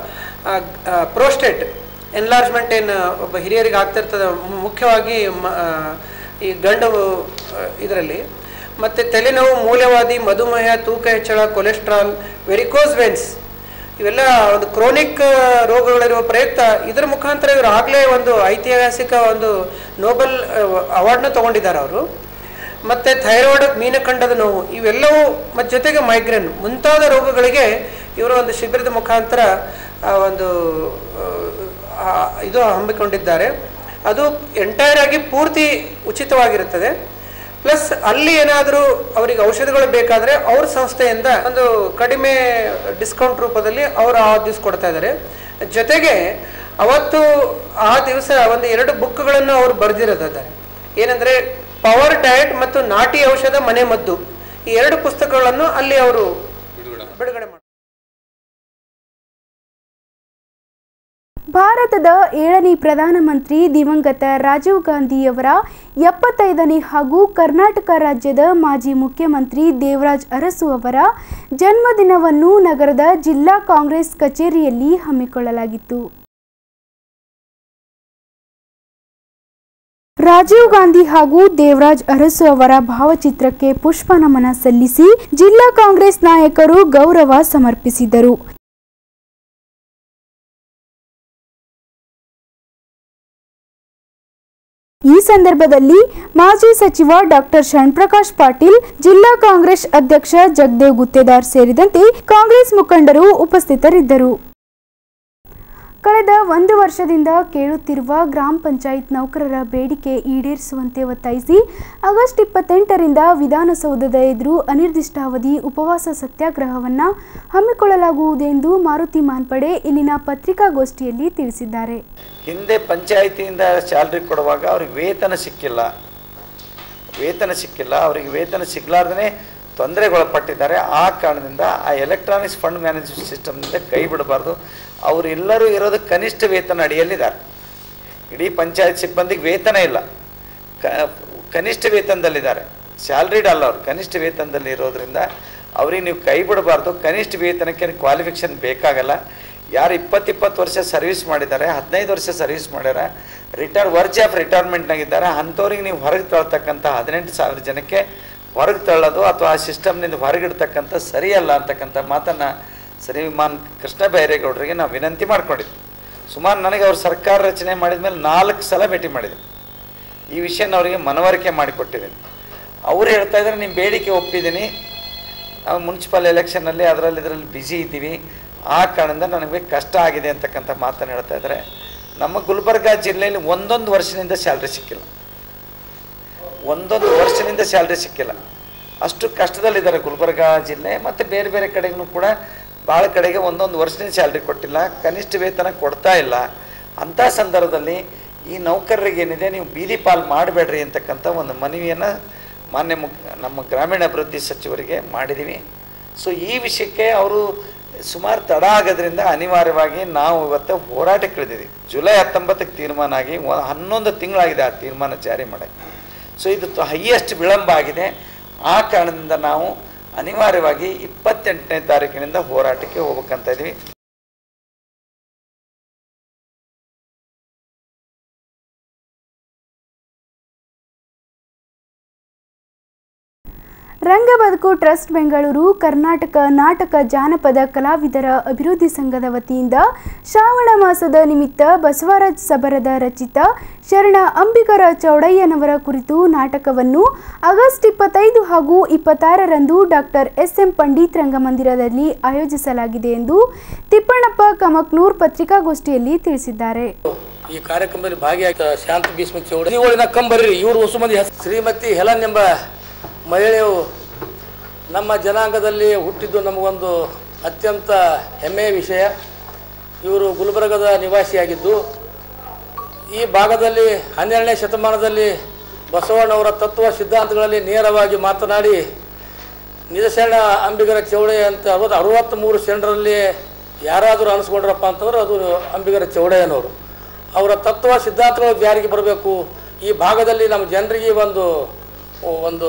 Speaker 18: ಪ್ರೋಸ್ಟೇಟ್ ಎನ್ಲಾರ್ಜ್ಮೆಂಟ್ ಏನು ಒಬ್ಬ ಹಿರಿಯರಿಗೆ ಆಗ್ತಿರ್ತದೆ ಮು- ಮುಖ್ಯವಾಗಿ ಮ- ಆ, ಈ ಗಂಡು ಇದರಲ್ಲಿ ಮತ್ತು ತಲೆನೋವು ಮೂಲವಾದಿ ಮಧುಮೇಹ ತೂಕ ಹೆಚ್ಚಳ ಕೊಲೆಸ್ಟ್ರಾಲ್ ವೆರಿಕೋಸ್ ವೆನ್ಸ್ ಇವೆಲ್ಲ ಒಂದು ಕ್ರೋನಿಕ್ ರೋಗಗಳಿರುವ ಪ್ರಯುಕ್ತ ಇದರ ಮುಖಾಂತರ ಇವರು ಆಗಲೇ ಒಂದು ಐತಿಹಾಸಿಕ ಒಂದು ನೋಬೆಲ್ ಅವಾರ್ಡ್ನ ತಗೊಂಡಿದ್ದಾರೆ ಅವರು ಮತ್ತು ಥೈರಾಯ್ಡ್ ಮೀನಖಂಡದ ನೋವು ಇವೆಲ್ಲವೂ ಮತ್ತು ಜೊತೆಗೆ ಮೈಗ್ರೇನ್ ಮುಂತಾದ ರೋಗಗಳಿಗೆ ಇವರು ಒಂದು ಶಿಬಿರದ ಮುಖಾಂತರ ಆ, ಒಂದು ಆ, ಇದು ಹಮ್ಮಿಕೊಂಡಿದ್ದಾರೆ ಅದು ಎಂಟೈರ್ ಆಗಿ ಪೂರ್ತಿ ಉಚಿತವಾಗಿರುತ್ತದೆ ಪ್ಲಸ್ ಅಲ್ಲಿ ಏನಾದರೂ ಅವರಿಗೆ ಔಷಧಿಗಳು ಬೇಕಾದರೆ ಅವ್ರ ಸಂಸ್ಥೆಯಿಂದ ಒಂದು ಕಡಿಮೆ ಡಿಸ್ಕೌಂಟ್ ರೂಪದಲ್ಲಿ ಅವರು ಆ ದಿವಸ ಕೊಡ್ತಾ ಇದ್ದಾರೆ ಜೊತೆಗೆ ಅವತ್ತು ಆ ದಿವಸ ಒಂದು ಎರಡು ಬುಕ್ಗಳನ್ನು ಅವರು ಬರೆದಿರೋದಿದ್ದಾರೆ ಏನಂದರೆ ಪವರ್ ಡಯಟ್ ಮತ್ತು ನಾಟಿ ಔಷಧ ಮನೆ ಮದ್ದು ಈ ಎರಡು ಪುಸ್ತಕಗಳನ್ನು ಅಲ್ಲಿ ಅವರು ಬಿಡುಗಡೆ ಮಾಡಿ
Speaker 6: ಭಾರತದ ಏಳನೇ ಪ್ರಧಾನಮಂತ್ರಿ ದಿವಂಗತ ರಾಜೀವ್ ಗಾಂಧಿಯವರ ಎಪ್ಪತ್ತೈದನೇ ಹಾಗೂ ಕರ್ನಾಟಕ ರಾಜ್ಯದ ಮಾಜಿ ಮುಖ್ಯಮಂತ್ರಿ ದೇವರಾಜ್ ಅರಸು ಅವರ ಜನ್ಮದಿನವನ್ನು ನಗರದ ಜಿಲ್ಲಾ ಕಾಂಗ್ರೆಸ್ ಕಚೇರಿಯಲ್ಲಿ ಹಮ್ಮಿಕೊಳ್ಳಲಾಗಿತ್ತು ರಾಜೀವ್ ಗಾಂಧಿ ಹಾಗೂ ದೇವರಾಜ್ ಅರಸು ಅವರ ಭಾವಚಿತ್ರಕ್ಕೆ ಪುಷ್ಪ ನಮನ ಸಲ್ಲಿಸಿ ಜಿಲ್ಲಾ ಕಾಂಗ್ರೆಸ್ ನಾಯಕರು ಗೌರವ ಸಮರ್ಪಿಸಿದರು ಈ ಸಂದರ್ಭದಲ್ಲಿ ಮಾಜಿ ಸಚಿವ ಡಾಕ್ಟರ್ ಶಣ್ಪ್ರಕಾಶ್ ಪಾಟೀಲ್ ಜಿಲ್ಲಾ ಕಾಂಗ್ರೆಸ್ ಅಧ್ಯಕ್ಷ ಜಗದೇವ್ ಗುತ್ತೇದಾರ್ ಸೇರಿದಂತೆ ಕಾಂಗ್ರೆಸ್ ಮುಖಂಡರು ಉಪಸ್ಥಿತರಿದ್ದರು ಕಳೆದ ಒಂದು ವರ್ಷದಿಂದ ಕೇಳುತ್ತಿರುವ ಗ್ರಾಮ ಪಂಚಾಯತ್ ನೌಕರರ ಬೇಡಿಕೆ ಈಡೇರಿಸುವಂತೆ ಒತ್ತಾಯಿಸಿ ಆಗಸ್ಟ್ ಇಪ್ಪತ್ತೆಂಟರಿಂದ ವಿಧಾನಸೌಧದ ಎದುರು ಅನಿರ್ದಿಷ್ಟಾವಧಿ ಉಪವಾಸ ಸತ್ಯಾಗ್ರಹವನ್ನು ಹಮ್ಮಿಕೊಳ್ಳಲಾಗುವುದೆಂದು ಮಾರುತಿ ಮಾನ್ಪಡೆ ಇಲ್ಲಿನ ಪತ್ರಿಕಾಗೋಷ್ಠಿಯಲ್ಲಿ ತಿಳಿಸಿದ್ದಾರೆ
Speaker 19: ಹಿಂದೆ ಪಂಚಾಯಿತಿಯಿಂದ ಸ್ಯಾಲ್ರಿ ಕೊಡುವಾಗ ಅವ್ರಿಗೆ ವೇತನ ಸಿಕ್ಕಿಲ್ಲ ವೇತನ ಸಿಕ್ಕಿಲ್ಲ ಅವರಿಗೆ ವೇತನ ಸಿಗ್ಲಾರ್ದೇ ತೊಂದರೆಗೊಳಪಟ್ಟಿದ್ದಾರೆ ಆ ಕಾರಣದಿಂದ ಆ ಎಲೆಕ್ಟ್ರಾನಿಕ್ಸ್ ಫಂಡ್ ಮ್ಯಾನೇಜ್ಮೆಂಟ್ ಸಿಸ್ಟಮ್ನಿಂದ ಕೈ ಬಿಡಬಾರ್ದು ಅವರೆಲ್ಲರೂ ಇರೋದು ಕನಿಷ್ಠ ವೇತನ ಅಡಿಯಲ್ಲಿದ್ದಾರೆ ಇಡೀ ಪಂಚಾಯತ್ ಸಿಬ್ಬಂದಿಗೆ ವೇತನ ಇಲ್ಲ ಕ ಕನಿಷ್ಠ ವೇತನದಲ್ಲಿದ್ದಾರೆ ಸ್ಯಾಲ್ರಿಡ್ ಅಲ್ಲ ಅವ್ರು ಕನಿಷ್ಠ ವೇತನದಲ್ಲಿ ಇರೋದ್ರಿಂದ ಅವ್ರಿಗೆ ನೀವು ಕೈ ಬಿಡಬಾರ್ದು ಕನಿಷ್ಠ ವೇತನಕ್ಕೆ ಕ್ವಾಲಿಫಿಕೇಷನ್ ಬೇಕಾಗಲ್ಲ ಯಾರು ಇಪ್ಪತ್ತು ಇಪ್ಪತ್ತು ವರ್ಷ ಸರ್ವಿಸ್ ಮಾಡಿದ್ದಾರೆ ಹದಿನೈದು ವರ್ಷ ಸರ್ವಿಸ್ ಮಾಡ್ಯಾರ ರಿಟೈರ್ ವರ್ಜ್ ಆಫ್ ರಿಟೈರ್ಮೆಂಟ್ನಾಗಿದ್ದಾರೆ ಅಂಥವ್ರಿಗೆ ನೀವು ಹೊರಗೆ ತಳ್ತಕ್ಕಂಥ ಹದಿನೆಂಟು ಸಾವಿರ ಜನಕ್ಕೆ ಹೊರಗೆ ತಳ್ಳೋದು ಅಥವಾ ಆ ಸಿಸ್ಟಮ್ನಿಂದ ಹೊರಗಿಡ್ತಕ್ಕಂಥ ಸರಿಯಲ್ಲ ಅಂತಕ್ಕಂಥ ಮಾತನ್ನು ಶ್ರೀಮಾನ್ ಕೃಷ್ಣ ಬೈರೇಗೌಡರಿಗೆ ನಾವು ವಿನಂತಿ ಮಾಡ್ಕೊಂಡಿದ್ವಿ ಸುಮಾರು ನನಗೆ ಅವ್ರು ಸರ್ಕಾರ ರಚನೆ ಮಾಡಿದ ಮೇಲೆ ನಾಲ್ಕು ಸಲ ಭೇಟಿ ಮಾಡಿದೆ ಈ ವಿಷಯನ ಅವರಿಗೆ ಮನವರಿಕೆ ಮಾಡಿಕೊಟ್ಟಿದ್ದೀನಿ ಅವ್ರು ಹೇಳ್ತಾ ಇದ್ದಾರೆ ನಿಮ್ಮ ಬೇಡಿಕೆ ಒಪ್ಪಿದ್ದೀನಿ ನಾವು ಮುನ್ಸಿಪಲ್ ಎಲೆಕ್ಷನ್ನಲ್ಲಿ ಅದರಲ್ಲಿ ಇದರಲ್ಲಿ ಬ್ಯುಸಿ ಇದ್ದೀವಿ ಆ ಕಾರಣದಿಂದ ನನಗೆ ಕಷ್ಟ ಆಗಿದೆ ಅಂತಕ್ಕಂಥ ಮಾತನ್ನು ಹೇಳ್ತಾ ಇದ್ದಾರೆ ನಮ್ಮ ಗುಲ್ಬರ್ಗ ಜಿಲ್ಲೆಯಲ್ಲಿ ಒಂದೊಂದು ವರ್ಷದಿಂದ ಸ್ಯಾಲ್ರಿ ಸಿಕ್ಕಿಲ್ಲ ಒಂದೊಂದು ವರ್ಷದಿಂದ ಸ್ಯಾಲ್ರಿ ಸಿಕ್ಕಿಲ್ಲ ಅಷ್ಟು ಕಷ್ಟದಲ್ಲಿದ್ದಾರೆ ಗುಲ್ಬರ್ಗ ಜಿಲ್ಲೆ ಮತ್ತು ಬೇರೆ ಬೇರೆ ಕಡೆಗೂ ಕೂಡ ಭಾಳ ಕಡೆಗೆ ಒಂದೊಂದು ವರ್ಷದಿಂದ ಸ್ಯಾಲ್ರಿ ಕೊಟ್ಟಿಲ್ಲ ಕನಿಷ್ಠ ವೇತನ ಕೊಡ್ತಾ ಇಲ್ಲ ಅಂಥ ಸಂದರ್ಭದಲ್ಲಿ ಈ ನೌಕರರಿಗೆ ಏನಿದೆ ನೀವು ಬೀದಿ ಪಾಲ್ ಮಾಡಬೇಡ್ರಿ ಅಂತಕ್ಕಂಥ ಒಂದು ಮನವಿಯನ್ನು ಮಾನ್ಯ ಮುಖ ನಮ್ಮ ಗ್ರಾಮೀಣ ಅಭಿವೃದ್ಧಿ ಸಚಿವರಿಗೆ ಮಾಡಿದ್ದೀವಿ ಸೊ ಈ ವಿಷಯಕ್ಕೆ ಅವರು ಸುಮಾರು ತಡ ಆಗೋದ್ರಿಂದ ಅನಿವಾರ್ಯವಾಗಿ ನಾವು ಇವತ್ತು ಹೋರಾಟಕ್ಕೆ ಇಳಿದಿದ್ದೀವಿ ಜುಲೈ ಹತ್ತೊಂಬತ್ತಕ್ಕೆ ತೀರ್ಮಾನ ಆಗಿ ಒ- ಹನ್ನೊಂದು ತಿಂಗಳಾಗಿದೆ ಆ ತೀರ್ಮಾನ ಜಾರಿ ಮಾಡೋಕ್ಕೆ ಸೊ ಇದು ಹೈಯೆಸ್ಟ್ ವಿಳಂಬ ಆಗಿದೆ ಆ ಕಾರಣದಿಂದ ನಾವು ಅನಿವಾರ್ಯವಾಗಿ ಇಪ್ಪತ್ತೆಂಟನೇ ತಾರೀಕಿನಿಂದ ಹೋರಾಟಕ್ಕೆ ಹೋಗ್ಬೇಕಂತ ಇದೀವಿ
Speaker 6: ರಂಗಬದುಕು ಟ್ರಸ್ಟ್ ಬೆಂಗಳೂರು ಕರ್ನಾಟಕ ನಾಟಕ ಜಾನಪದ ಕಲಾವಿದರ ಅಭಿವೃದ್ಧಿ ಸಂಘದ ವತಿಯಿಂದ ಶ್ರಾವಣ ಮಾಸದ ನಿಮಿತ್ತ ಬಸವರಾಜ್ ಸಬರದ ರಚಿತ ಶರಣ ಅಂಬಿಗರ ಚೌಡಯ್ಯನವರ ಕುರಿತು ನಾಟಕವನ್ನು ಆಗಸ್ಟ್ ಇಪ್ಪತ್ತೈದು ಹಾಗೂ ಇಪ್ಪತ್ತಾರರಂದು ಡಾಕ್ಟರ್ ಎಸ್ ಎಂ ಪಂಡಿತ್ ರಂಗಮಂದಿರದಲ್ಲಿ ಆಯೋಜಿಸಲಾಗಿದೆ ಎಂದು ತಿಪ್ಪಣ್ಣಪ್ಪ ಕಮಕ್ನೂರ್ ಪತ್ರಿಕಾಗೋಷ್ಠಿಯಲ್ಲಿ ತಿಳಿಸಿದ್ದಾರೆ
Speaker 20: ಈ ಕಾರ್ಯಕ್ರಮದಲ್ಲಿ ಭಾಗಿಯಾಗಿ ಶಾಂತ ಭೀಷ್ಮ ಚೌಡ ಇವುಗಳಿನ ಕಂಬರ್ರಿ ಇವರು ಹೊಸ ಮಂದಿ ಹೆಸರು ಶ್ರೀಮತಿ ಹೆಲನ್ ಎಂಬ ಮಹಿಳೆಯು ನಮ್ಮ ಜನಾಂಗದಲ್ಲಿ ಹುಟ್ಟಿದ್ದು ನಮಗೊಂದು ಅತ್ಯಂತ ಹೆಮ್ಮೆಯ ವಿಷಯ ಇವರು ಗುಲ್ಬರ್ಗದ ನಿವಾಸಿಯಾಗಿದ್ದು ಈ ಭಾಗದಲ್ಲಿ ಹನ್ನೆರಡನೇ ಶತಮಾನದಲ್ಲಿ ಬಸವಣ್ಣವರ ತತ್ವ ಸಿದ್ಧಾಂತಗಳಲ್ಲಿ ನೇರವಾಗಿ ಮಾತನಾಡಿ ನಿಜಶರಣ ಅಂಬಿಗರ ಚೌಡೆ ಅಂತ ಅರವತ್ತು ಅರವತ್ತ್ಮೂರು ಶರಣರಲ್ಲಿ ಯಾರಾದರೂ ಅನಿಸ್ಕೊಂಡ್ರಪ್ಪ ಅಂತಂದ್ರೆ ಅದು ಅಂಬಿಗರ ಚೌಡಯ್ಯನವರು ಅವರ ತತ್ವ ಸಿದ್ಧಾಂತಗಳು ಜಾರಿಗೆ ಬರಬೇಕು ಈ ಭಾಗದಲ್ಲಿ ನಮ್ಮ ಜನರಿಗೆ ಒಂದು ಒಂದು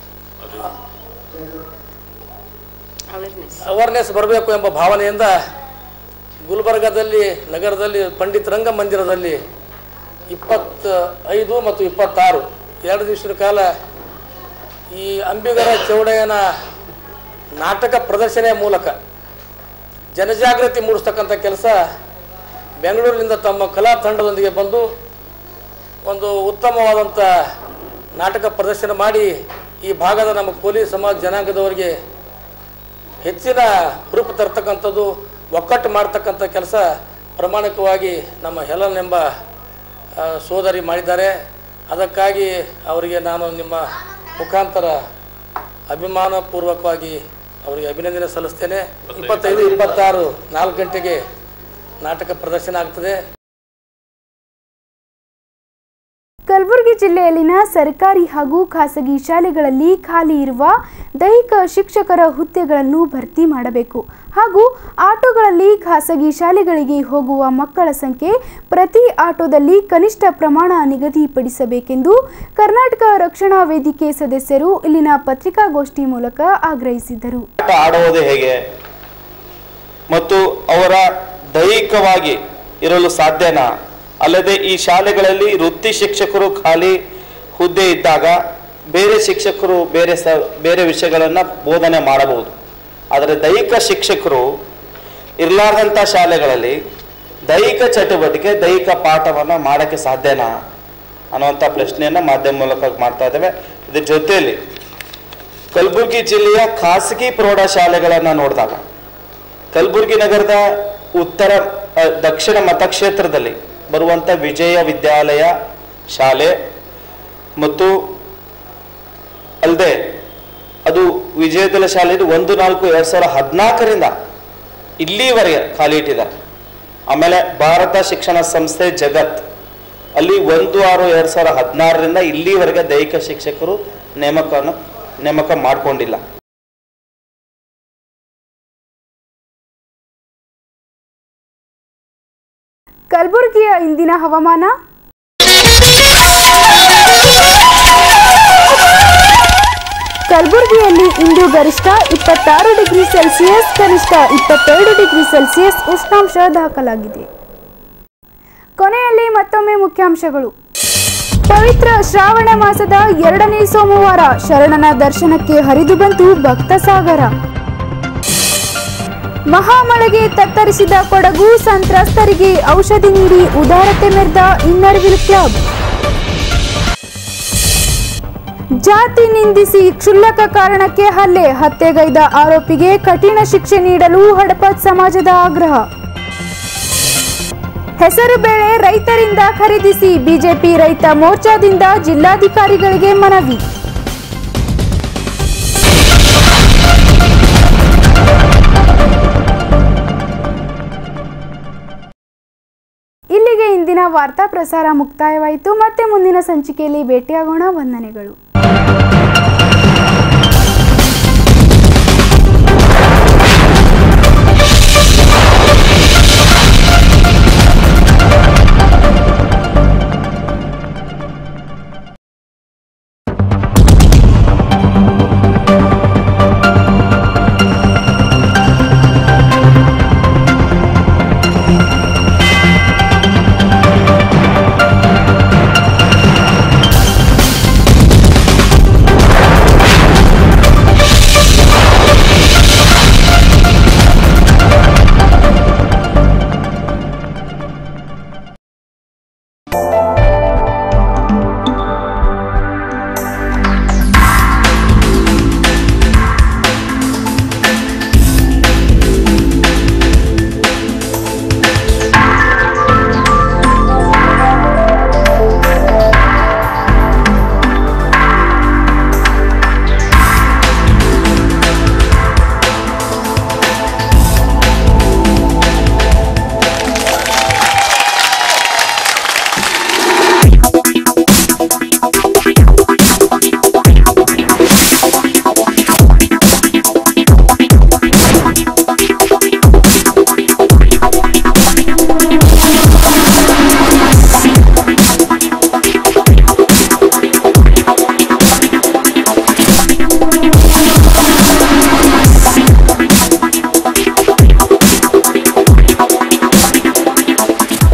Speaker 20: ಅವೇರ್ನೆಸ್ ಬರಬೇಕು ಎಂಬ ಭಾವನೆಯಿಂದ ಗುಲ್ಬರ್ಗದಲ್ಲಿ ನಗರದಲ್ಲಿ ಪಂಡಿತ್ ರಂಗ ಮಂದಿರದಲ್ಲಿ ಇಪ್ಪತ್ತ ಐದು ಮತ್ತು ಇಪ್ಪತ್ತಾರು ಎರಡು ದಿವಸದ ಕಾಲ ಈ ಅಂಬಿಗರ ಚೌಡಯ್ಯನ ನಾಟಕ ಪ್ರದರ್ಶನೆಯ ಮೂಲಕ ಜನಜಾಗೃತಿ ಮೂಡಿಸ್ತಕ್ಕಂಥ ಕೆಲಸ ಬೆಂಗಳೂರಿನಿಂದ ತಮ್ಮ ಕಲಾ ತಂಡದೊಂದಿಗೆ ಬಂದು ಒಂದು ಉತ್ತಮವಾದಂಥ ನಾಟಕ ಪ್ರದರ್ಶನ ಮಾಡಿ ಈ ಭಾಗದ ನಮ್ಮ ಕೋಲಿ ಸಮಾಜ ಜನಾಂಗದವರಿಗೆ ಹೆಚ್ಚಿನ ಹುರುಪು ತರ್ತಕ್ಕಂಥದ್ದು ಒಕ್ಕಟ್ಟು ಮಾಡ್ತಕ್ಕಂಥ ಕೆಲಸ ಪ್ರಾಮಾಣಿಕವಾಗಿ ನಮ್ಮ ಹೆಲನ್ ಎಂಬ ಆ, ಸೋದರಿ ಮಾಡಿದ್ದಾರೆ ಅದಕ್ಕಾಗಿ ಅವರಿಗೆ ನಾನು ನಿಮ್ಮ ಮುಖಾಂತರ ಅಭಿಮಾನಪೂರ್ವಕವಾಗಿ ಅವರಿಗೆ ಅಭಿನಂದನೆ ಸಲ್ಲಿಸ್ತೇನೆ ಇಪ್ಪತ್ತೈದು ಇಪ್ಪತ್ತಾರು ನಾಲ್ಕು ಗಂಟೆಗೆ ನಾಟಕ ಪ್ರದರ್ಶನ ಆಗ್ತದೆ
Speaker 6: ಕಲಬುರಗಿ ಜಿಲ್ಲೆಯಲ್ಲಿನ ಸರ್ಕಾರಿ ಹಾಗೂ ಖಾಸಗಿ ಶಾಲೆಗಳಲ್ಲಿ ಖಾಲಿ ಇರುವ ದೈಹಿಕ ಶಿಕ್ಷಕರ ಹುದ್ದೆಗಳನ್ನು ಭರ್ತಿ ಮಾಡಬೇಕು ಹಾಗೂ ಆಟೋಗಳಲ್ಲಿ ಖಾಸಗಿ ಶಾಲೆಗಳಿಗೆ ಹೋಗುವ ಮಕ್ಕಳ ಸಂಖ್ಯೆ ಪ್ರತಿ ಆಟೋದಲ್ಲಿ ಕನಿಷ್ಠ ಪ್ರಮಾಣ ನಿಗದಿಪಡಿಸಬೇಕೆಂದು ಕರ್ನಾಟಕ ರಕ್ಷಣಾ ವೇದಿಕೆ ಸದಸ್ಯರು ಇಲ್ಲಿನ ಪತ್ರಿಕಾಗೋಷ್ಠಿ ಮೂಲಕ ಆಗ್ರಹಿಸಿದರು
Speaker 21: ಆಟ ಆಡುವುದು ಹೇಗೆ ಮತ್ತು ಅವರ ದೈಹಿಕವಾಗಿ ಇರಲು ಸಾಧ್ಯನಾ ಅಲ್ಲದೆ ಈ ಶಾಲೆಗಳಲ್ಲಿ ವೃತ್ತಿ ಶಿಕ್ಷಕರು ಖಾಲಿ ಹುದ್ದೆ ಇದ್ದಾಗ ಬೇರೆ ಶಿಕ್ಷಕರು ಬೇರೆ ಸ ಬೇರೆ ವಿಷಯಗಳನ್ನು ಬೋಧನೆ ಮಾಡಬಹುದು ಆದರೆ ದೈಹಿಕ ಶಿಕ್ಷಕರು ಇರಲಾರ್ದಂಥ ಶಾಲೆಗಳಲ್ಲಿ ದೈಹಿಕ ಚಟುವಟಿಕೆ ದೈಹಿಕ ಪಾಠವನ್ನು ಮಾಡೋಕ್ಕೆ ಸಾಧ್ಯನಾ ಅನ್ನುವಂಥ ಪ್ರಶ್ನೆಯನ್ನು ಮಾಧ್ಯಮ ಮೂಲಕ ಮಾಡ್ತಾ ಇದ್ದೇವೆ ಇದ್ರ ಜೊತೆಯಲ್ಲಿ ಕಲಬುರಗಿ ಜಿಲ್ಲೆಯ ಖಾಸಗಿ ಪ್ರೌಢಶಾಲೆಗಳನ್ನು ನೋಡಿದಾಗ ಕಲಬುರಗಿ ನಗರದ ಉತ್ತರ ಅ, ದಕ್ಷಿಣ ಮತಕ್ಷೇತ್ರದಲ್ಲಿ ಬರುವಂಥ ವಿಜಯ ವಿದ್ಯಾಲಯ ಶಾಲೆ ಮತ್ತು ಅಲ್ಲದೆ ಅದು ವಿಜಯದಲ ಶಾಲೆ ಇದು ಒಂದು ನಾಲ್ಕು ಎರಡು ಸಾವಿರದ ಹದಿನಾಲ್ಕರಿಂದ ಇಲ್ಲಿವರೆಗೆ ಖಾಲಿ ಇಟ್ಟಿದ್ದಾರೆ ಆಮೇಲೆ ಭಾರತ ಶಿಕ್ಷಣ ಸಂಸ್ಥೆ ಜಗತ್ ಅಲ್ಲಿ ಒಂದು ಆರು ಎರಡು ಸಾವಿರದ ಹದಿನಾರರಿಂದ ಇಲ್ಲಿವರೆಗೆ ದೈಹಿಕ ಶಿಕ್ಷಕರು ನೇಮಕವನ್ನು ನೇಮಕ ಮಾಡಿಕೊಂಡಿಲ್ಲ
Speaker 6: ಕಲಬುರಗಿಯ ಇಂದಿನ ಹವಾಮಾನ ಕಲಬುರಗಿಯಲ್ಲಿ ಇಂದು ಗರಿಷ್ಠ ಇಪ್ಪತ್ತಾರು ಡಿಗ್ರಿ ಸೆಲ್ಸಿಯಸ್ ಕನಿಷ್ಠ ಇಪ್ಪತ್ತೆರಡು ಡಿಗ್ರಿ ಸೆಲ್ಸಿಯಸ್ ಉಷ್ಣಾಂಶ ದಾಖಲಾಗಿದೆ ಕೊನೆಯಲ್ಲಿ ಮತ್ತೊಮ್ಮೆ ಮುಖ್ಯಾಂಶಗಳು ಪವಿತ್ರ ಶ್ರಾವಣ ಮಾಸದ ಎರಡನೇ ಸೋಮವಾರ ಶರಣನ ದರ್ಶನಕ್ಕೆ ಹರಿದು ಬಂತು ಭಕ್ತ ಸಾಗರ ಮಹಾಮಳೆಗೆ ತತ್ತರಿಸಿದ ಕೊಡಗು ಸಂತ್ರಸ್ತರಿಗೆ ಔಷಧಿ ನೀಡಿ ಉದಾರತೆ ಮೆರೆದ ಇನ್ನರ್ವಿಲ್ ಕ್ಲಬ್ ಜಾತಿ ನಿಂದಿಸಿ ಕ್ಷುಲ್ಲಕ ಕಾರಣಕ್ಕೆ ಹಲ್ಲೆ ಹತ್ಯೆಗೈದ ಆರೋಪಿಗೆ ಕಠಿಣ ಶಿಕ್ಷೆ ನೀಡಲು ಹಡಪದ್ ಸಮಾಜದ ಆಗ್ರಹ ಹೆಸರು ಬೇಳೆ ರೈತರಿಂದ ಖರೀದಿಸಿ ಬಿಜೆಪಿ ರೈತ ಮೋರ್ಚಾದಿಂದ ಜಿಲ್ಲಾಧಿಕಾರಿಗಳಿಗೆ ಮನವಿ ಇಲ್ಲಿಗೆ ಇಂದಿನ ವಾರ್ತಾ ಪ್ರಸಾರ ಮುಕ್ತಾಯವಾಯಿತು ಮತ್ತೆ ಮುಂದಿನ ಸಂಚಿಕೆಯಲ್ಲಿ ಭೇಟಿಯಾಗೋಣ ವಂದನೆಗಳು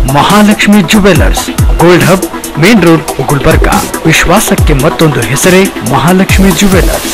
Speaker 1: Mahalakshmi jewellers gold hub main road Gulbarga ವಿಶ್ವಾಸಕ್ಕೆ ಮತ್ತೊಂದು ಹೆಸರೇ ಮಹಾಲಕ್ಷ್ಮಿ ಜುವೆಲ್ಲರ್ಸ್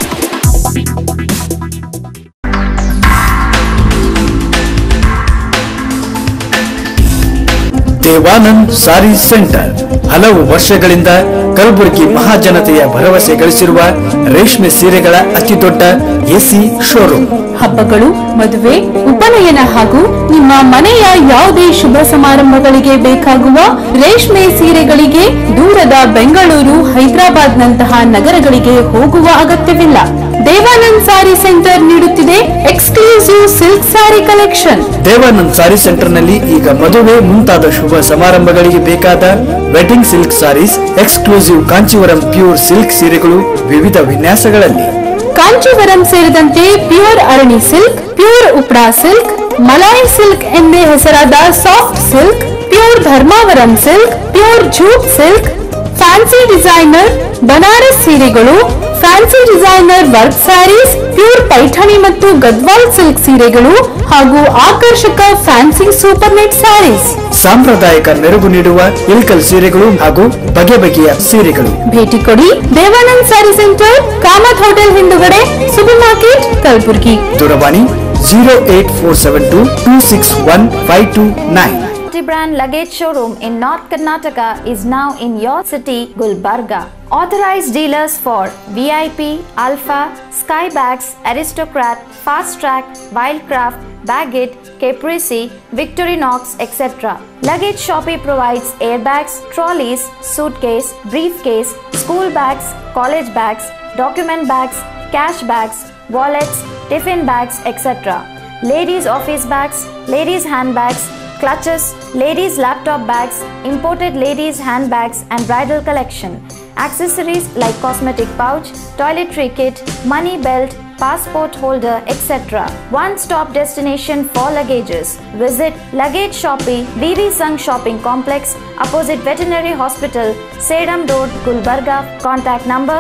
Speaker 1: ದೇವಾನಂದ್ ಸಾರಿ ಸೆಂಟರ್ ಹಲವು ವರ್ಷಗಳಿಂದ ಕಲಬುರಗಿ ಮಹಾಜನತೆಯ ಭರವಸೆ ಗಳಿಸಿರುವ ರೇಷ್ಮೆ ಸೀರೆಗಳ ಅತಿದೊಡ್ಡ ಎಸಿ ಶೋರೂಮ್
Speaker 4: ಹಬ್ಬಗಳು ಮದುವೆ ಉಪನಯನ ಹಾಗೂ ನಿಮ್ಮ ಮನೆಯ ಯಾವುದೇ ಶುಭ ಸಮಾರಂಭಗಳಿಗೆ ಬೇಕಾಗುವ ರೇಷ್ಮೆ ಸೀರೆಗಳಿಗೆ ದೂರದ ಬೆಂಗಳೂರು ಹೈದರಾಬಾದ್ ನಂತಹ ನಗರಗಳಿಗೆ ಹೋಗುವ ಅಗತ್ಯವಿಲ್ಲ ದೇವಾನಂದ್ ಸಾರಿ ಸೆಂಟರ್ ನೀಡುತ್ತಿದೆ exclusive silk sari collection
Speaker 1: Devanand sari ಸೆಂಟರ್ನಲ್ಲಿ ಈಗ ಮದುವೆ ಮುಂತಾದ ಶುಭ ಸಮಾರಂಭಗಳಿಗೆ ಬೇಕಾದ wedding silk saris exclusive Kanjeevaram pure silk ಸೀರೆಗಳು ವಿವಿಧ ವಿನ್ಯಾಸಗಳಲ್ಲಿ
Speaker 4: ಕಾಂಚೀವರಂ ಸೇರಿದಂತೆ ಪ್ಯೂರ್ ಅರಣಿ ಸಿಲ್ಕ್ ಪ್ಯೂರ್ ಉಪ್ರಾ ಸಿಲ್ಕ್ ಮಲಾಯಿ ಸಿಲ್ಕ್ ಎಂದೇ ಹೆಸರಾದ soft silk pure Dharmavaram silk pure jute silk fancy designer Banaras ಸೀರೆಗಳು fancy designer work saris pure Paithani ಮತ್ತು ಗದ್ವಾಲ್ ಸಿಲ್ಕ್ ಸೀರೆಗಳು ಹಾಗೂ ಆಕರ್ಷಕ ಫ್ಯಾನ್ಸಿ ಸೂಪರ್ ನೆಟ್ ಸ್ಯಾರೀಸ್
Speaker 1: ಸಾಂಪ್ರದಾಯಿಕ ಮೆರುಗು ನೀಡುವ ಇಲ್ಕಲ್ ಸೀರೆಗಳು ಹಾಗೂ ಬಗೆ ಬಗೆಯ ಸೀರೆಗಳು
Speaker 4: ಭೇಟಿ ಕೊಡಿ ದೇವಾನಂದ್ ಸ್ಯಾರಿ ಸೆಂಟರ್ ಕಾಮತ್ ಹೋಟೆಲ್ ಹಿಂದುಗಡೆ ಸೂಪರ್ ಮಾರ್ಕೆಟ್ ಕಲಬುರಗಿ
Speaker 1: ದೂರವಾಣಿ zero eight four seven two two six one five two nine
Speaker 5: Multi-brand luggage showroom in North Karnataka is now in your city, Gulbarga. Authorized dealers for VIP, Alpha, Skybags, Aristocrat, Fast Track, Wildcraft, Baggett, Caprese, Victorinox, etc. Luggage Shoppe provides airbags, trolleys, suitcase, briefcase, school bags, college bags, document bags, cash bags, wallets, tiffin bags, etc. Ladies office bags, ladies handbags, clutches, ladies laptop bags, imported ladies handbags and bridal collection, accessories like cosmetic pouch, toiletry kit, money belt, passport holder, etc. One stop destination for luggages. Visit Luggage Shoppe, BB Sung Shopping Complex, opposite Veterinary Hospital, Sedam Road, Gulbarga. Contact number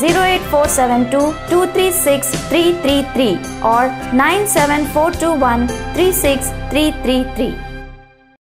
Speaker 5: 08472 236 333 or 97421 36333.